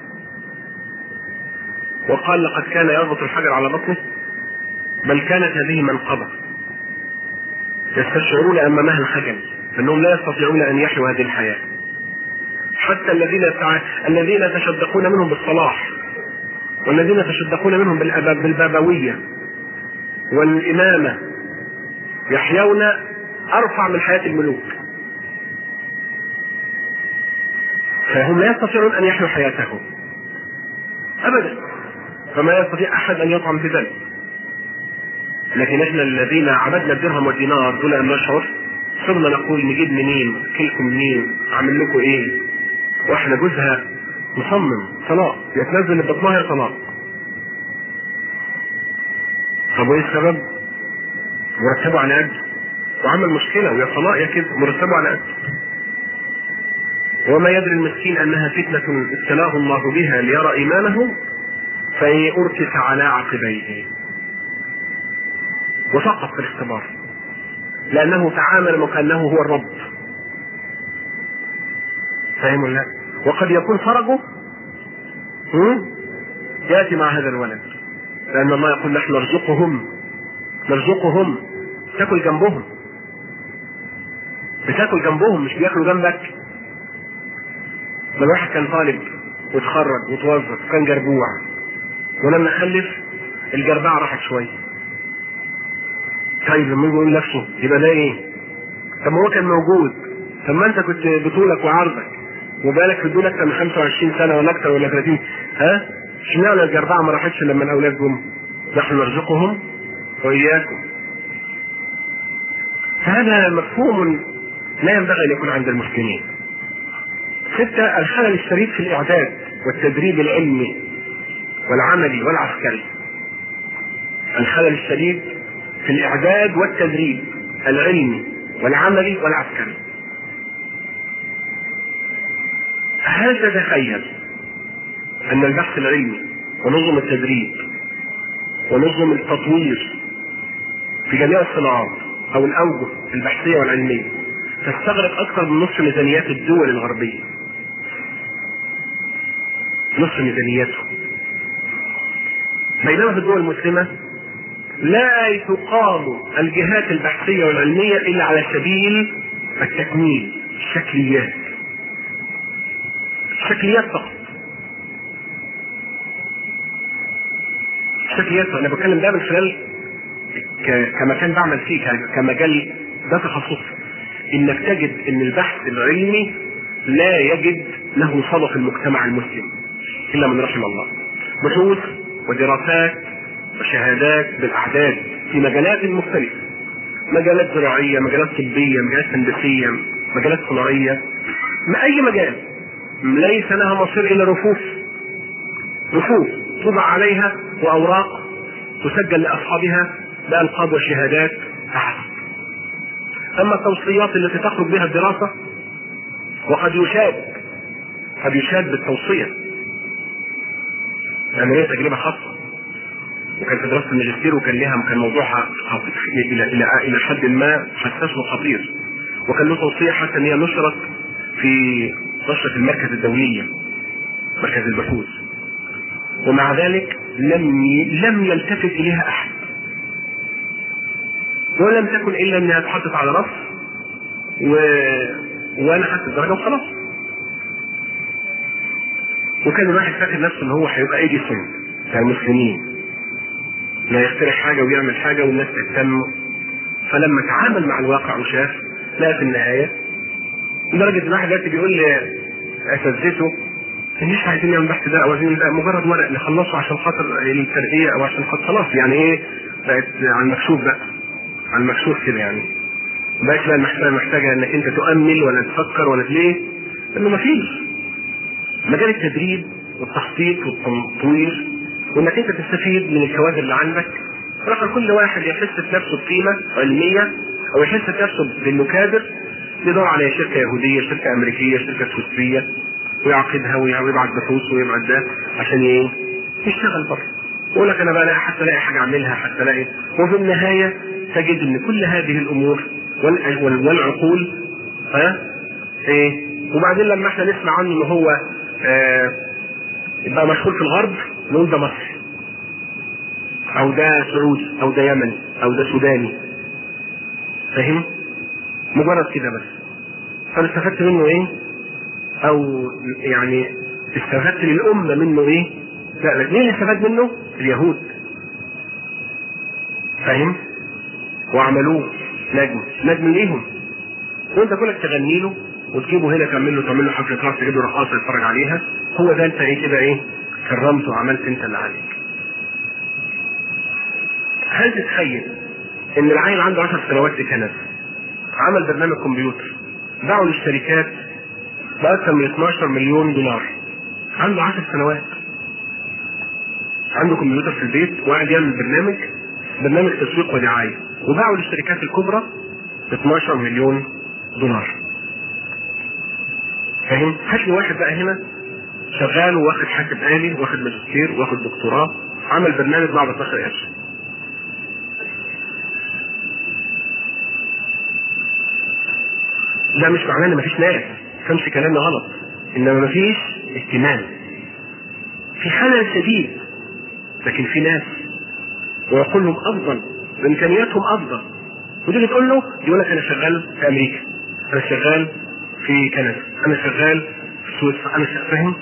وقال لقد كان يربط الحجر على بطنه بل كانت هذه منقبه يستشعرون امامها الخجل انهم لا يستطيعون ان يحيوا هذه الحياه حتى الذين يتع... الذين يتشدقون منهم بالصلاح والذين يتشدقون منهم بالأباب بالبابويه والامامه يحيون ارفع من حياه الملوك فهم لا يستطيعون ان يحيوا حياتهم ابدا فما يستطيع احد ان يطعن في ذلك لكن احنا الذين عبدنا الدرهم والدينار دون ان نشعر صرنا نقول نجيب منين كلكم منين اعمل لكم ايه واحنا جوزها مصمم طلاق يتنزل بطنها طلاق طب وايه السبب؟ مرتبه على قد وعمل مشكله ويا طلاق يا كده مرتبه على قد وما يدري المسكين انها فتنه ابتلاه الله بها ليرى ايمانه فأركس على عقبيه وسقط في الاختبار لأنه تعامل وكأنه هو الرب فاهم ولا وقد يكون فرجه يأتي مع هذا الولد لأن الله يقول نحن نرزقهم نرزقهم تاكل جنبهم بتاكل جنبهم مش بياكلوا جنبك ده واحد كان طالب واتخرج وتوظف وكان جربوع ولما خلف الجربعة راحت شوية طيب لما يقول نفسه يبقى ده ايه؟ طب ما هو كان موجود طب ما انت كنت بطولك وعرضك وبالك في دول اكتر من 25 سنه ولا اكتر ولا 30 ها؟ اشمعنى الجربعه ما راحتش لما الاولاد جم؟ نحن نرزقهم واياكم. فهذا مفهوم لا ينبغي ان يكون عند المسلمين. ستة الخلل الشديد في الإعداد والتدريب العلمي والعملي والعسكري. الخلل الشديد في الإعداد والتدريب العلمي والعملي والعسكري. هل تتخيل أن البحث العلمي ونظم التدريب ونظم التطوير في جميع الصناعات أو الأوجه البحثية والعلمية تستغرق أكثر من نصف ميزانيات الدول الغربية نصف ميزانيته بينما في الدول المسلمة لا تقام الجهات البحثية والعلمية إلا على سبيل التكميل الشكليات شكليات فقط شكليات انا بتكلم ده من خلال كمكان بعمل فيه كمجال ده تخصصي انك تجد ان البحث العلمي لا يجد له صدى في المجتمع المسلم الا من رحم الله بحوث ودراسات وشهادات بالاعداد في مجالات مختلفه مجالات زراعيه مجالات طبيه مجالات هندسيه مجالات صناعيه ما اي مجال ليس لها مصير الا رفوف رفوف توضع عليها واوراق تسجل لاصحابها بالقاب وشهادات فحسب اما التوصيات التي تخرج بها الدراسه وقد يشاد قد يشاد بالتوصيه يعني هي تجربه خاصه وكان في دراسه الماجستير وكان لها كان موضوعها الى الى الى حد ما حساس وخطير وكان له توصيه حتى ان هي نشرت في نشرة المركز الدولية مركز البحوث ومع ذلك لم لم يلتفت اليها احد ولم تكن الا انها اتحطت على رف و... وانا خدت الدرجه وخلاص وكان الواحد فاكر نفسه ان هو هيبقى ايديسون بتاع المسلمين لا يخترع حاجه ويعمل حاجه والناس تهتم فلما تعامل مع الواقع وشاف لقى في النهايه لدرجه ان واحد دلوقتي بيقول لاساتذته مش عايزين نعمل بحث ده او عايزين ده مجرد ورق نخلصه عشان خاطر الترقيه او عشان خاطر خلاص يعني ايه بقت على المكشوف بقى على المكشوف كده يعني بقت لا محتاجه محتاجه انك انت تؤمل ولا تفكر ولا ليه؟ لانه مفيش مجال التدريب والتخطيط والتطوير وانك انت تستفيد من الكوادر اللي عندك راح كل واحد يحس في نفسه بقيمه علميه او يحس في نفسه بانه كادر يدور على شركه يهوديه، شركه امريكيه، شركه سويسريه ويعقدها ويبعت بحوث ويبعت ده عشان ايه؟ يشتغل بره. يقول لك انا بقى لا حتى الاقي حاجه اعملها حتى الاقي وفي النهايه تجد ان كل هذه الامور والعقول ها ايه وبعدين لما احنا نسمع عنه ان هو آه يبقى مشهور في الغرب نقول ده مصري او ده سعودي او ده يمني او ده سوداني فاهم مجرد كده بس فانا استفدت منه ايه او يعني استفدت للامه منه ايه لا لكن مين اللي استفاد منه اليهود فاهم وعملوه نجم نجم ليهم وانت كلك تغني له وتجيبه هنا تعمل له تعمل له حفله راس تجيب له رقاصه يتفرج عليها هو ده انت ايه كده ايه كرمته وعملت انت اللي عليك هل تتخيل ان العيل عنده 10 سنوات في كندا عمل برنامج كمبيوتر باعوا للشركات باكثر من 12 مليون دولار عنده 10 سنوات عنده كمبيوتر في البيت وقاعد يعمل برنامج برنامج تسويق ودعايه وباعوا للشركات الكبرى ب 12 مليون دولار فاهم؟ هات لي واحد بقى هنا شغال واخد حاسب آلي واخد ماجستير واخد دكتوراه عمل برنامج باعه ب 12 قرش ده مش معناه ان مفيش ناس فهمش كلامي غلط انما مفيش اهتمام في خلل شديد لكن في ناس وعقولهم افضل وامكانياتهم افضل وتيجي تقول له يقول لك انا شغال في امريكا انا شغال في كندا انا شغال في سويسرا انا شغال فاهم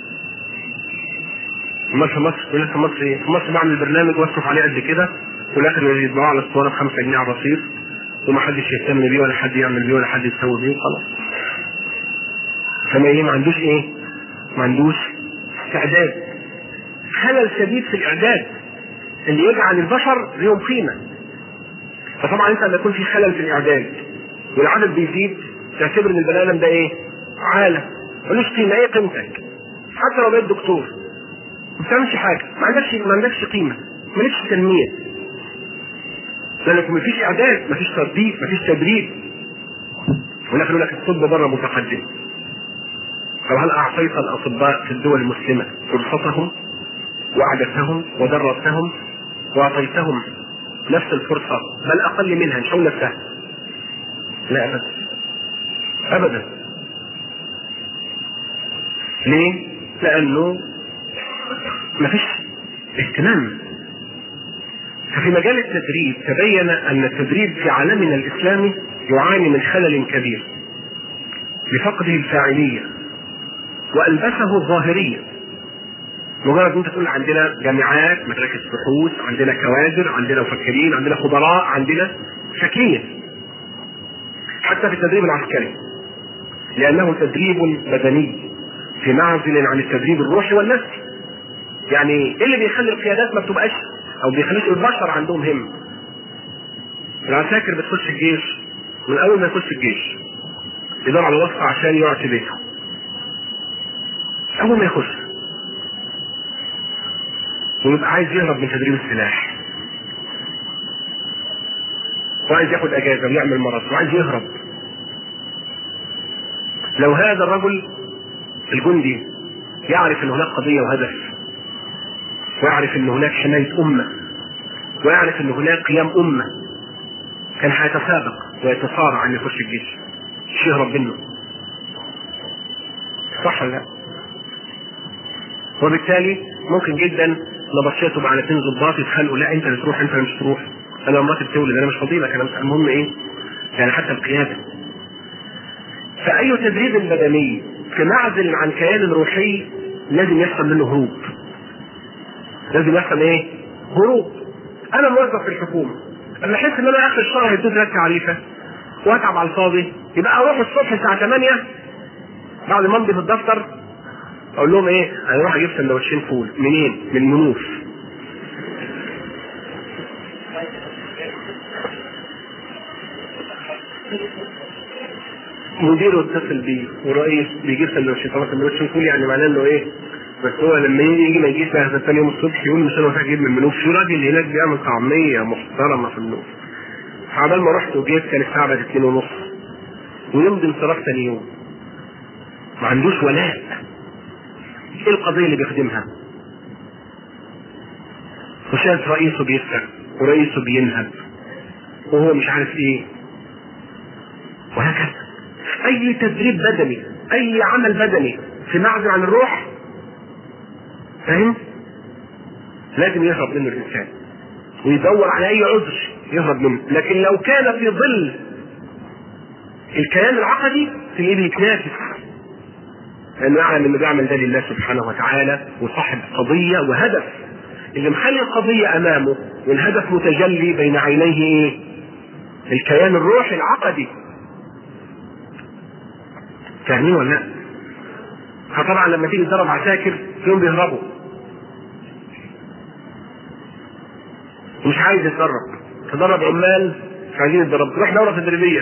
امال في مصر يقول لك في مصر ايه؟ في مصر بعمل برنامج واصرف عليه قد كده وفي الاخر يطبعوه على اسطوانه ب 5 جنيه على الرصيف ومحدش يهتم بيه ولا حد يعمل بيه ولا حد يسوي بيه وخلاص. فما ايه ما عندوش ايه؟ ما عندوش استعداد. خلل شديد في الاعداد اللي يجعل البشر ليهم قيمه. فطبعا انت لما يكون في خلل في الاعداد والعدد بيزيد تعتبر ان البني ادم ده ايه؟ عالم ملوش قيمه ايه قيمتك؟ حتى لو بقيت دكتور ما بتعملش حاجه ما عندكش ما عندكش قيمه مالكش تنميه لانك مفيش اعداد مفيش ترتيب مفيش تدريب ولكن يقول لك الطب بره متقدم طب هل اعطيت الاطباء في الدول المسلمه فرصتهم واعددتهم ودربتهم واعطيتهم نفس الفرصه بل اقل منها مش هقول نفسها لا ابدا ابدا ليه؟ لانه مفيش اهتمام ففي مجال التدريب تبين ان التدريب في عالمنا الاسلامي يعاني من خلل كبير لفقده الفاعليه والبسه الظاهريه مجرد انت تقول عندنا جامعات مراكز بحوث عندنا كوادر عندنا مفكرين عندنا خبراء عندنا شكليا حتى في التدريب العسكري لانه تدريب بدني في معزل عن التدريب الروحي والنفسي يعني ايه اللي بيخلي القيادات ما بتبقاش او بيخليش البشر عندهم همه العساكر بتخش الجيش من اول ما يخش الجيش يدور على وصفه عشان يقعد في بيته اول ما يخش ويبقى عايز يهرب من تدريب السلاح وعايز ياخد اجازه ويعمل مرض وعايز يهرب لو هذا الرجل الجندي يعرف ان هناك قضيه وهدف ويعرف ان هناك حمايه امه ويعرف ان هناك قيام امه كان هيتسابق ويتصارع ان يخش الجيش مش يهرب منه صح ولا لا؟ وبالتالي ممكن جدا نبطشته مع اثنين ظباط يتخانقوا لا انت اللي تروح انت اللي مش تروح انا مراتي بتولد انا مش فاضي لك انا مش المهم ايه؟ يعني حتى القياده فاي تدريب بدني في معزل عن كيان روحي لازم يحصل منه هروب لازم يحصل ايه؟ هروب انا موظف في الحكومه اما احس ان انا اخر الشهر هيدوني ثلاث تعريفه واتعب على الفاضي يبقى اروح الصبح الساعه 8 بعد ما امضي في الدفتر اقول لهم ايه؟ انا اروح اجيب سندوتشين فول منين؟ من منوف مديره اتصل بيه ورئيس بيجيب سندوتشات طبعا سندوتش فول يعني معناه انه ايه بس هو لما يجي ما يجيش بقى ثاني يوم الصبح يقول مش انا هجيب من المنوف في راجل هناك بيعمل طعميه محترمه في النوم عبال ما رحت وجيت كان الساعه بقت 2 ونص ويمضي انصراف ثاني يوم ما عندوش ولاء ايه القضيه اللي بيخدمها؟ وشايف رئيسه بيسرق ورئيسه بينهب وهو مش عارف ايه وهكذا اي تدريب بدني اي عمل بدني في معزل عن الروح فاهم لازم يهرب منه الانسان ويدور على اي عذر يهرب منه لكن لو كان في ظل الكيان العقدي تلاقيه بيتنافس لانه يعلم انه بيعمل ده لله سبحانه وتعالى وصاحب قضيه وهدف اللي مخلي القضيه امامه والهدف متجلي بين عينيه ايه؟ الكيان الروحي العقدي فاهمين ولا لا؟ فطبعا لما تيجي تضرب عساكر تلاقيهم بيهربوا مش عايز يتدرب تدرب عمال مش عايزين يتدربوا تروح دوره تدريبيه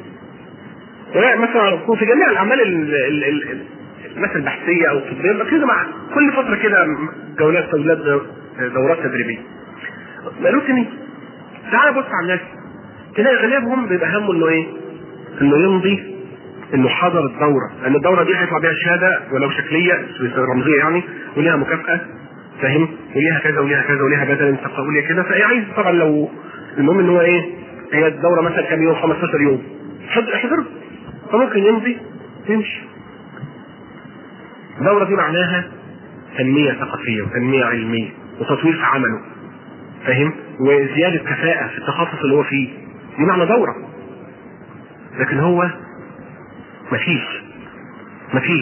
مثلا يكون في جميع الاعمال ال- ال- ال- مثلا البحثيه او الطبيه بس كده مع كل فتره كده جولات جولات دورات تدريبيه روتيني تعال بص على الناس تلاقي غالبهم بيبقى همه انه ايه؟ انه يمضي انه حضر الدوره لان الدوره دي هيطلع بيها شهاده ولو شكليه رمزيه يعني وليها مكافاه فاهم وليها كذا وليها كذا وليها بدل انت وليها كذا فايه عايز طبعا لو المهم ان هو ايه هي الدوره مثلا كام يوم 15 يوم حضر احضر فممكن يمضي يمشي الدوره دي معناها تنميه ثقافيه وتنميه علميه وتطوير في عمله فاهم وزياده كفاءه في التخصص اللي هو فيه دي معنى دوره لكن هو مفيش مفيش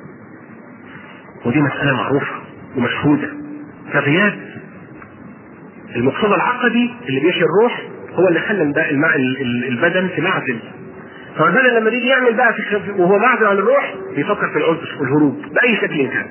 ودي مسألة معروفة ومشهودة فغياب المقتضى العقدي اللي بيحيي الروح هو اللي خلى الب- المع- ال- ال- البدن في معزل فالبدن لما يجي يعمل بقى في وهو معزل عن الروح بيفكر في العذر والهروب بأي شكل كان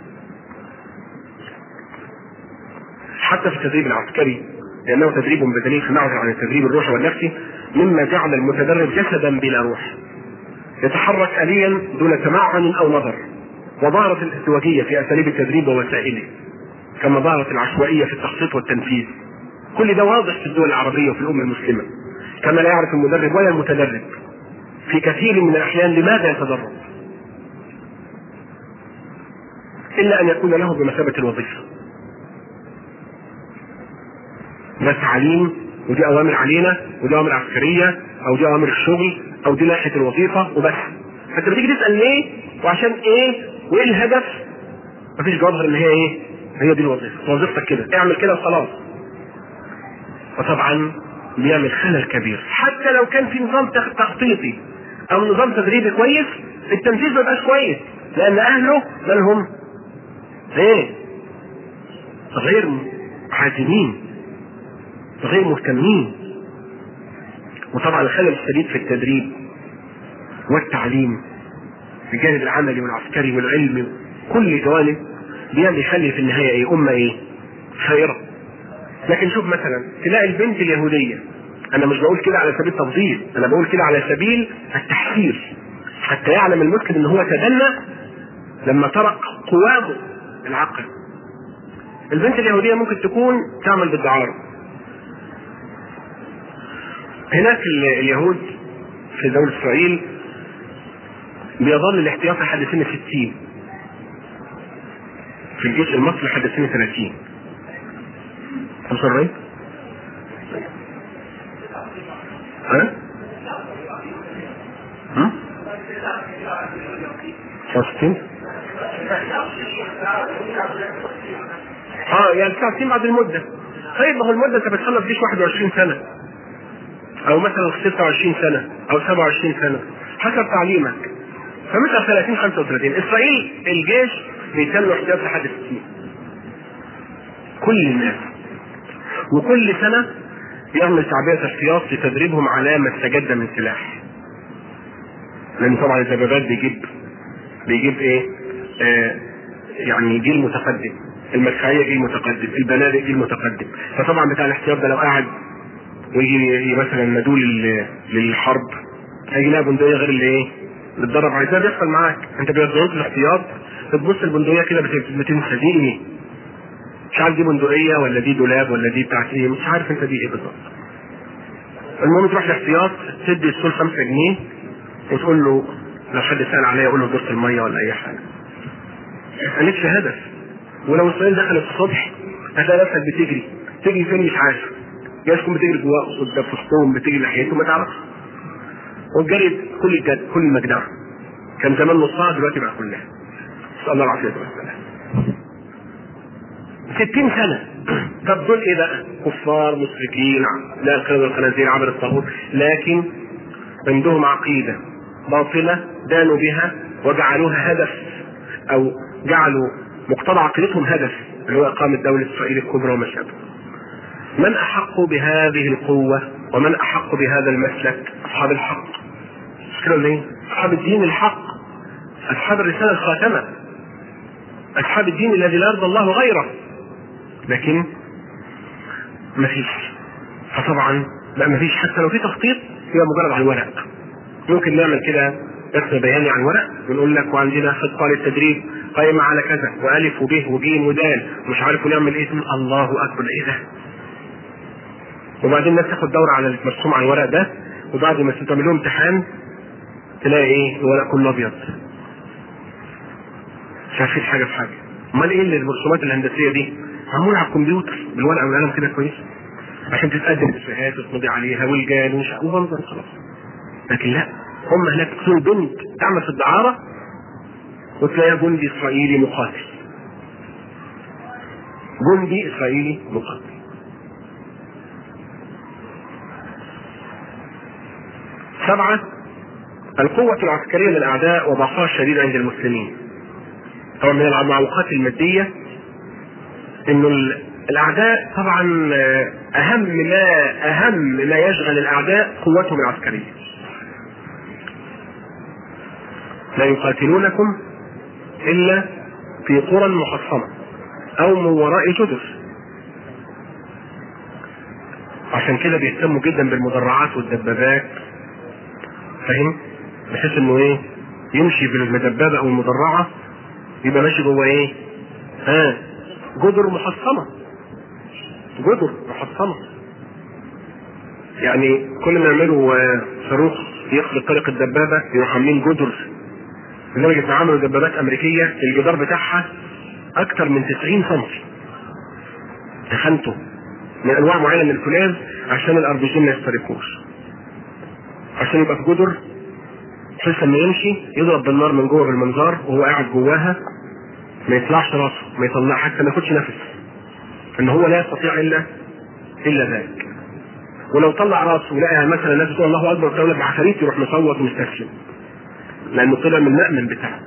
حتى في التدريب العسكري لأنه تدريب بدني في معزل عن التدريب الروحي والنفسي مما جعل المتدرب جسدا بلا روح يتحرك آليا دون تمعن أو نظر وظهرت الازدواجية في أساليب التدريب ووسائله كما ظهرت العشوائية في التخطيط والتنفيذ كل ده واضح في الدول العربية وفي الأمة المسلمة كما لا يعرف المدرب ولا المتدرب في كثير من الأحيان لماذا يتدرب إلا أن يكون له بمثابة الوظيفة ده تعليم ودي أوامر علينا ودي أوامر عسكرية أو دي أوامر الشغل أو دي ناحية الوظيفة وبس فأنت بتيجي تسأل ليه وعشان إيه وإيه الهدف مفيش جواب غير إن هي إيه هي دي الوظيفة وظيفتك كده اعمل كده وخلاص وطبعا بيعمل خلل كبير حتى لو كان في نظام تخ- تخطيطي او نظام تدريبي كويس التنفيذ ما يبقاش كويس لان اهله مالهم ايه غير عازمين غير مهتمين وطبعا الخلل الشديد في التدريب والتعليم في الجانب العملي والعسكري والعلمي كل جوانب بيعمل يخلي في النهايه ايه امه ايه خيره لكن شوف مثلا تلاقي البنت اليهوديه انا مش بقول كده على سبيل التفضيل انا بقول كده على سبيل التحذير حتى يعلم المسلم ان هو تدنى لما ترك قوامه العقل البنت اليهوديه ممكن تكون تعمل بالدعاره هناك ال- اليهود في دولة إسرائيل بيظل الاحتياط لحد سن 60 في الجيش المصري لحد سن 30 مصرين؟ ها؟ ها؟ 69 اه يعني 69 بعد المدة طيب ما هو المدة انت بتخلص جيش 21 سنة او مثلا 26 سنة او 27 سنة حسب تعليمك فمثلا 30 35 اسرائيل الجيش بيتم احتياط لحد 60 كل الناس وكل سنة يعمل تعبئة احتياط لتدريبهم على ما استجد من سلاح لان طبعا الدبابات بيجيب بيجيب ايه آه يعني جيل متقدم المدفعيه جيل متقدم البنادق جيل متقدم فطبعا بتاع الاحتياط ده لو قعد ويجي مثلا ندول لل- للحرب هيجي لها بندقيه غير اللي ايه؟ اللي اتدرب عليها ده بيحصل معاك انت بيدورك الاحتياط بتبص البندقيه كده بت- بتنسى دي ايه؟ مش عارف دي بندقيه ولا دي دولاب ولا دي بتاعت ايه مش عارف انت دي ايه بالظبط المهم تروح الاحتياط تدي السول 5 جنيه وتقول له لو حد سال عليا اقول له دورة الميه ولا اي حاجه مالكش هدف ولو السؤال دخل الصبح هتلاقي نفسك بتجري تجري فين مش عارف جايز تكون بتجري جواه قدام في وسطهم بتجري ناحيته ما تعرفش والجري كل الجد كل المجدع كان زمان نصها دلوقتي بقى كلها نسال الله العافيه والسلام 60 سنة طب دول ايه بقى؟ كفار مشركين لا القردة والخنازير عبر الطاغوت لكن عندهم عقيدة باطلة دانوا بها وجعلوها هدف او جعلوا مقتضى عقيدتهم هدف اللي هو اقامة دولة اسرائيل الكبرى وما شابه. من احق بهذه القوة ومن احق بهذا المسلك؟ اصحاب الحق. مش كده ولا ايه؟ اصحاب الدين الحق. اصحاب الرسالة الخاتمة. اصحاب الدين الذي لا يرضى الله غيره. لكن مفيش فطبعا لا مفيش حتى لو في تخطيط هي مجرد على الورق ممكن نعمل كده رسم بياني على الورق ونقول لك وعندنا خطه للتدريب قائمه على كذا والف وب وج ودال ومش عارف ونعمل ايه تقول الله اكبر ايه ده وبعدين الناس تاخد دوره على المرسوم على الورق ده وبعد ما تعمل لهم امتحان تلاقي ايه الورق كله ابيض مش عارفين حاجه في حاجه امال ايه اللي الرسومات الهندسيه دي معموله على الكمبيوتر بالورقه والقلم كده كويس عشان تتقدم الشهادات وتمضي عليها والجان ومش ومنظر خلاص لكن لا هم هناك تكون بنت تعمل في الدعاره وتلاقيها جندي اسرائيلي مقاتل جندي اسرائيلي مقاتل سبعة القوة العسكرية للأعداء وضعفها الشديد عند المسلمين. طبعا من المعوقات المادية انه ال- الاعداء طبعا آه، اهم ما اهم ما يشغل الاعداء قوتهم العسكريه. لا يقاتلونكم الا في قرى محصنه او من وراء جدر. عشان كده بيهتموا جدا بالمدرعات والدبابات فاهم؟ بحيث انه ايه؟ يمشي بالمدببه او المدرعه يبقى ماشي جوه ايه؟ ها جدر محصنه جدر محصنه يعني كل ما يعملوا آه، صاروخ يخلق طريق الدبابه يروحوا عاملين جدر لدرجه ان عملوا دبابات امريكيه الجدار بتاعها اكثر من 90 سم تخنته من انواع معينه من الفولاذ عشان الاربجين ما يسترقوش عشان يبقى في جدر بحيث لما يمشي يضرب بالنار من جوه بالمنظار وهو قاعد جواها ما يطلعش راسه ما يطلع حتى ما ياخدش نفس ان هو لا يستطيع الا الا ذلك ولو طلع راسه ولقى مثلا الناس بتقول الله اكبر وتولى بعفاريت يروح مصوت ومستسلم لانه طلع من المأمن بتاعه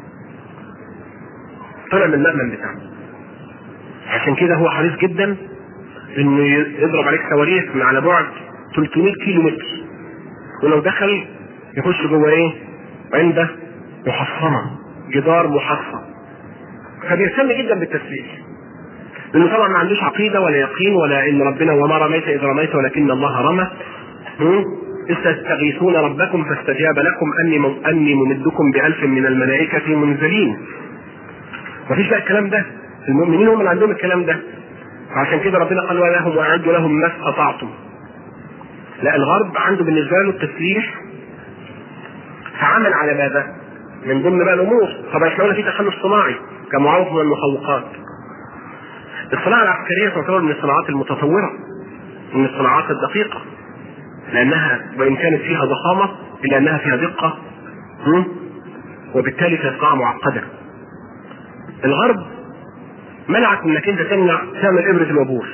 طلع من المأمن بتاعه عشان كده هو حريص جدا انه يضرب عليك صواريخ من على بعد 300 كيلو متر ولو دخل يخش جوه ايه؟ عنده محصنه جدار محصن فبيهتم جدا بالتسليح لانه طبعا ما عندوش عقيده ولا يقين ولا ان ربنا وما رميت اذ رميت ولكن الله رمى هم؟ إذ تستغيثون ربكم فاستجاب لكم اني مم اني ممدكم بالف من الملائكه منزلين مفيش بقى الكلام ده المؤمنين هم اللي عندهم الكلام ده عشان كده ربنا قال لهم واعدوا لهم ما استطعتم لا الغرب عنده بالنسبه له التسليح فعمل على ماذا؟ من ضمن بقى الامور طبعا احنا قلنا في تخلف صناعي كمعوق من المخوقات الصناعه العسكريه تعتبر من الصناعات المتطوره من الصناعات الدقيقه لانها وان كانت فيها ضخامه الا انها فيها دقه م? وبالتالي فهي صناعه معقده الغرب منعك انك انت تمنع تعمل ابره الوبور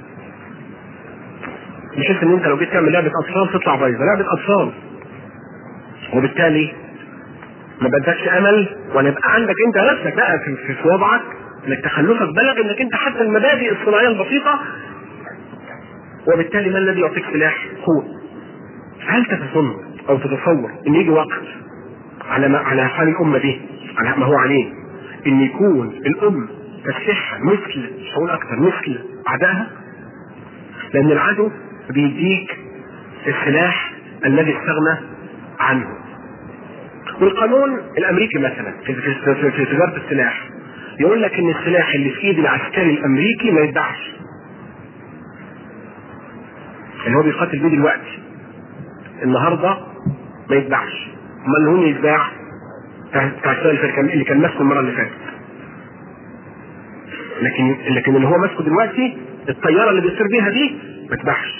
بحيث ان انت لو جيت تعمل لعبه اطفال تطلع بايظه لعبه اطفال وبالتالي ما بدكش امل ولا يبقى عندك انت نفسك بقى في, في, في وضعك انك تخلفك بلغ انك انت حتى المبادئ الصناعيه البسيطه وبالتالي ما الذي يعطيك سلاح؟ قوه. هل تظن او تتصور ان يجي وقت على ما على حال الامه دي على ما هو عليه ان يكون الام تسلحها مثل مش هقول اكثر مثل اعدائها لان العدو بيديك السلاح الذي استغنى عنه والقانون الامريكي مثلا في في في, في تجاره السلاح يقول لك ان السلاح اللي في ايد العسكري الامريكي ما يتباعش اللي هو بيقاتل بيه دلوقتي النهارده ما يتباعش امال هون يتباع بتاع السؤال اللي كان ماسكه المره اللي فاتت لكن لكن اللي هو ماسكه دلوقتي الطياره اللي بيصير بيها دي ما تباعش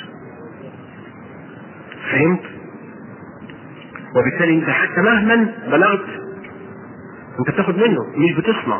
فهمت؟ وبالتالي انت حتى مهما بلغت انت بتاخد منه مش بتصنع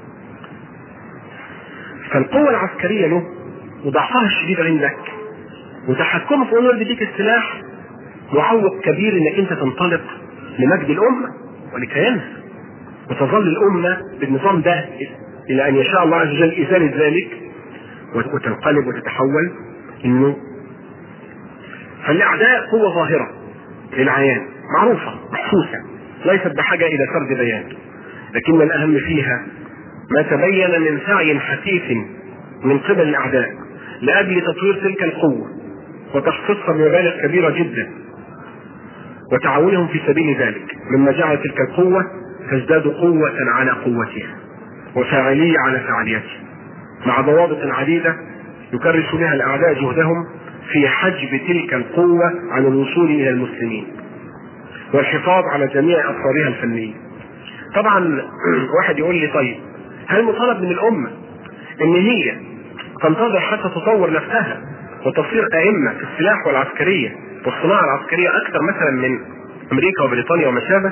فالقوة العسكرية له وضعفها الشديد عندك وتحكمه في انه بيديك السلاح معوق كبير انك انت تنطلق لمجد الامة ولكيانها وتظل الامة بالنظام ده الى ان يشاء الله عز وجل ازالة ذلك وتنقلب وتتحول انه فالاعداء قوة ظاهرة للعيان معروفة محسوسة ليست بحاجة الى سرد بيان لكن الاهم فيها ما تبين من سعي حثيث من قبل الاعداء لاجل تطوير تلك القوة وتخصيصها بمبالغ كبيرة جدا وتعاونهم في سبيل ذلك مما جعل تلك القوة تزداد قوة على قوتها وفاعلية على فاعليتها مع ضوابط عديدة يكرس بها الأعداء جهدهم في حجب تلك القوة عن الوصول إلى المسلمين والحفاظ على جميع أسرارها الفنية طبعا واحد يقول لي طيب هل مطالب من الأمة إن هي تنتظر حتى تطور نفسها وتصير أئمة في السلاح والعسكرية والصناعة العسكرية أكثر مثلا من أمريكا وبريطانيا وما شابه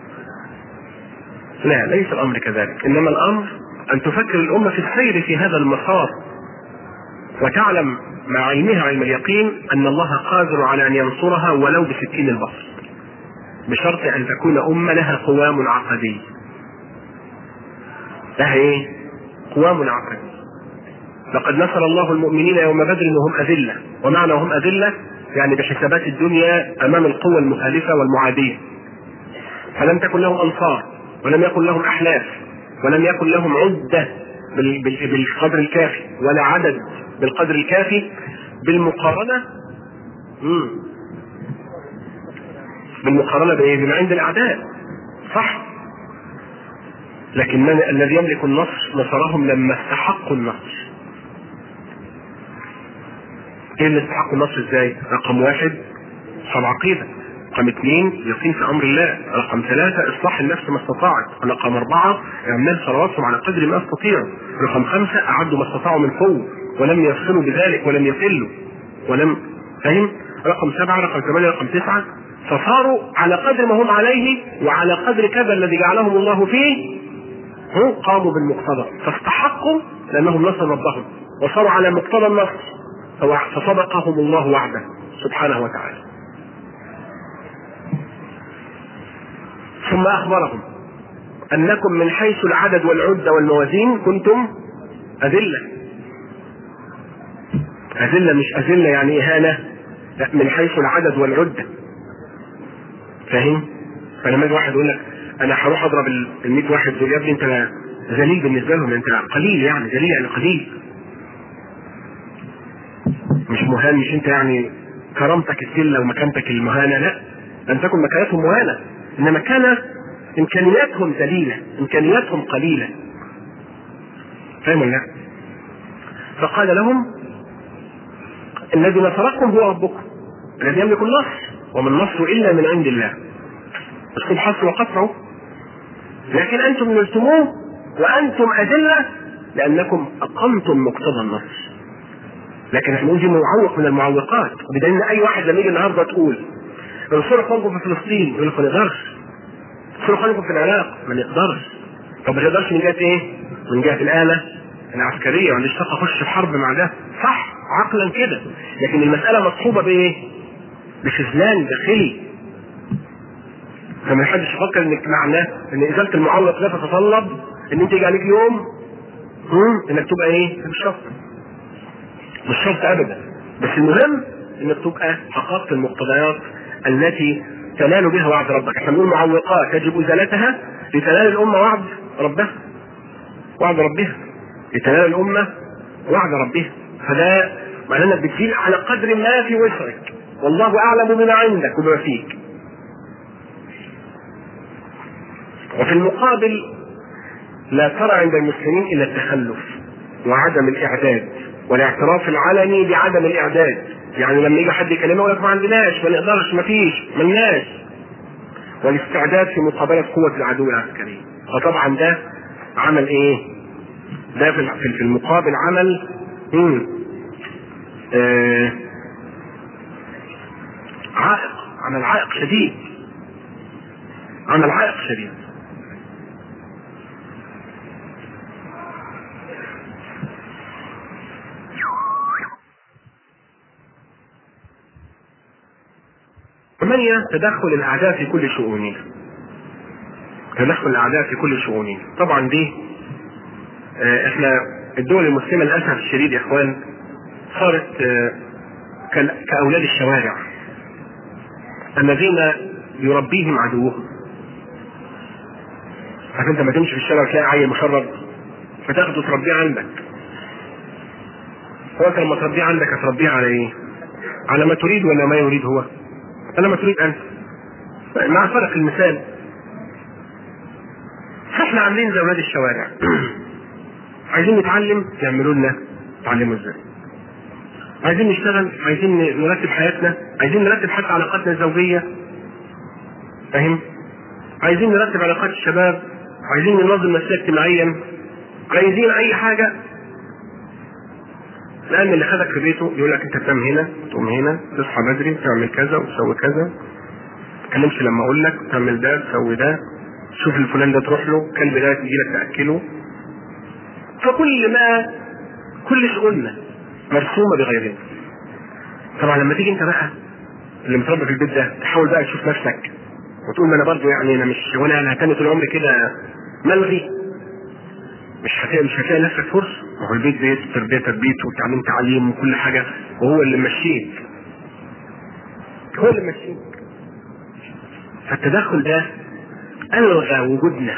لا ليس الأمر كذلك إنما الأمر أن تفكر الأمة في السير في هذا المسار وتعلم مع علمها علم اليقين أن الله قادر على أن ينصرها ولو بسكين البصر بشرط أن تكون أمة لها قوام عقدي لها إيه؟ قوام عقدي لقد نصر الله المؤمنين يوم بدر وهم أذلة ومعنى وهم أذلة يعني بحسابات الدنيا أمام القوى المخالفة والمعادية فلم تكن لهم أنصار ولم يكن لهم أحلاف ولم يكن لهم عدة بالقدر الكافي ولا عدد بالقدر الكافي بالمقارنة مم. بالمقارنة بإيه؟ بما عند الأعداء صح لكن من الذي يملك النصر نصرهم لما استحقوا النصر ايه اللي استحقوا النصر ازاي؟ رقم واحد صلب عقيده رقم اثنين يقين في امر الله رقم ثلاثة اصلاح النفس ما استطاعت رقم اربعة اعمال صلواتهم على قدر ما استطيعوا رقم خمسة اعدوا ما استطاعوا من قوة ولم يفصلوا بذلك ولم يقلوا ولم فهم رقم سبعة رقم ثمانية رقم تسعة فصاروا على قدر ما هم عليه وعلى قدر كذا الذي جعلهم الله فيه هم قاموا بالمقتضى فاستحقوا لانهم نصروا ربهم وصاروا على مقتضى النصر فصدقهم الله وعده سبحانه وتعالى ثم اخبرهم انكم من حيث العدد والعده والموازين كنتم اذله اذله مش اذله يعني اهانه لا من حيث العدد والعده فاهم فلما يجي واحد يقول لك انا هروح اضرب ال 100 واحد دول يا ابني انت ذليل بالنسبه لهم انت قليل يعني ذليل يعني قليل مش مهان مش انت يعني كرامتك السله ومكانتك المهانه لا لم تكن مكانتهم مهانه انما كان امكانياتهم ذليله امكانياتهم قليله فاهم ولا لا؟ فقال لهم الذي نصركم هو ربكم الذي يملك النصر وما النصر الا من عند الله اسلوب حصر وقطعه لكن انتم نلتموه وانتم اذله لانكم اقمتم مقتضى النصر لكن احنا نقول دي معوق من المعوقات بدليل ان اي واحد لما يجي النهارده تقول انصروا اخوانكم في فلسطين يقول لك ما نقدرش انصروا اخوانكم في العراق ما نقدرش طب ما تقدرش من جهه ايه؟ من جهه الاله العسكريه ولا اشتاق اخش في حرب مع ده صح عقلا كده لكن المساله مصحوبه بايه؟ بخذلان داخلي فما حدش يفكر انك معناه ان ازاله المعوق ده تتطلب ان انت يجي عليك يوم انك تبقى ايه؟ مش شرط مش شرط ابدا بس المهم انك تبقى حققت المقتضيات التي تنال بها وعد ربك احنا بنقول معوقات يجب ازالتها لتنال الامه وعد ربها وعد ربها لتنال الامه وعد ربها فده معناه انك بتزيل على قدر ما في وسعك والله اعلم بما عندك وبما فيك وفي المقابل لا ترى عند المسلمين الا التخلف وعدم الاعداد والاعتراف العلني بعدم الاعداد يعني لما يجي حد يكلمه يقول لك ما عندناش ما نقدرش ما فيش ملناش والاستعداد في مقابله قوه العدو العسكري فطبعا ده عمل ايه؟ ده في في المقابل عمل مم. آه عائق عمل عائق شديد عمل عائق شديد ثمانية تدخل الأعداء في كل شؤوننا تدخل الأعداء في كل شؤوننا طبعا دي آه احنا الدول المسلمة للأسف الشديد يا إخوان صارت آه كأولاد الشوارع الذين يربيهم عدوهم عارف انت لما تمشي في الشارع تلاقي عيل مشرد فتاخده تربيه عندك هو انت لما تربيه عندك هتربيه على ايه؟ على ما تريد ولا ما يريد هو؟ على ما تريد انت مع فرق المثال فاحنا عاملين زي اولاد الشوارع عايزين نتعلم يعملوا لنا تعلموا ازاي عايزين نشتغل عايزين نرتب حياتنا عايزين نرتب حتى علاقاتنا الزوجيه فاهم عايزين نرتب علاقات الشباب عايزين ننظم نفسنا اجتماعيا عايزين اي حاجه لان اللي خدك في بيته يقول لك انت تنام هنا تقوم هنا تصحى بدري تعمل كذا وتسوي كذا ما تتكلمش لما اقول لك تعمل ده تسوي ده شوف الفلان ده تروح له كلب ده تجي لك تاكله فكل ما كل شؤوننا مرسومه بغيرنا طبعا لما تيجي انت بقى اللي متربى في البيت ده تحاول بقى تشوف نفسك وتقول ما انا برضه يعني انا مش وانا انا هتاني طول عمري كده ملغي مش هتلاقي مش هتلاقي نفسك فرصه ما هو البيت بيت التربيه تربيته والتعليم تعليم وكل حاجه وهو اللي ممشيك هو اللي ممشيك فالتدخل ده الغى وجودنا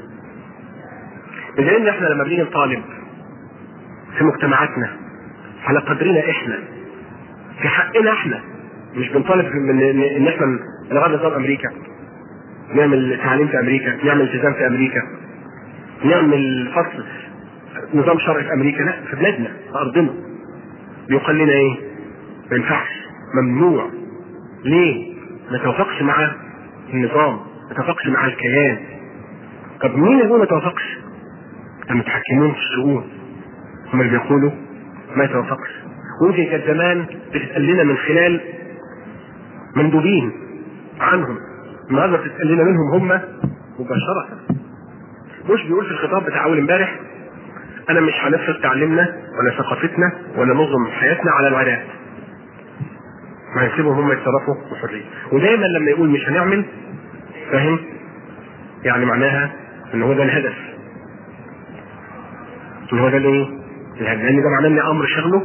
بدليل ان احنا لما بنيجي نطالب في مجتمعاتنا على قدرنا احنا في حقنا احنا مش بنطالب من ان احنا نغير نظام امريكا نعمل تعليم في امريكا نعمل التزام في امريكا نعمل فصل نظام شرعي في امريكا لا في بلادنا في ارضنا بيقال لنا ايه؟ ما ينفعش ممنوع ليه؟ ما توافقش مع النظام ما توافقش مع الكيان طب مين اللي هو ما توافقش؟ المتحكمون في الشؤون هم اللي بيقولوا ما يتوافقش ويمكن كانت زمان بتتقال لنا من خلال مندوبين عنهم النهارده بتتقال لنا منهم هم مباشرة مش بيقول في الخطاب بتاع اول امبارح انا مش هنفرض تعليمنا ولا ثقافتنا ولا نظم حياتنا على العراق ما هنسيبهم هم يتصرفوا بحريه ودايما لما يقول مش هنعمل فاهم يعني معناها ان هو ده الهدف ان هو ده الايه الهدف لان ده معناه ان امر شغله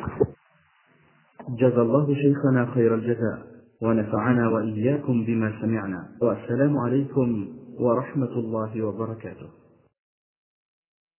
جزى الله شيخنا خير الجزاء ونفعنا وإياكم بما سمعنا والسلام عليكم ورحمة الله وبركاته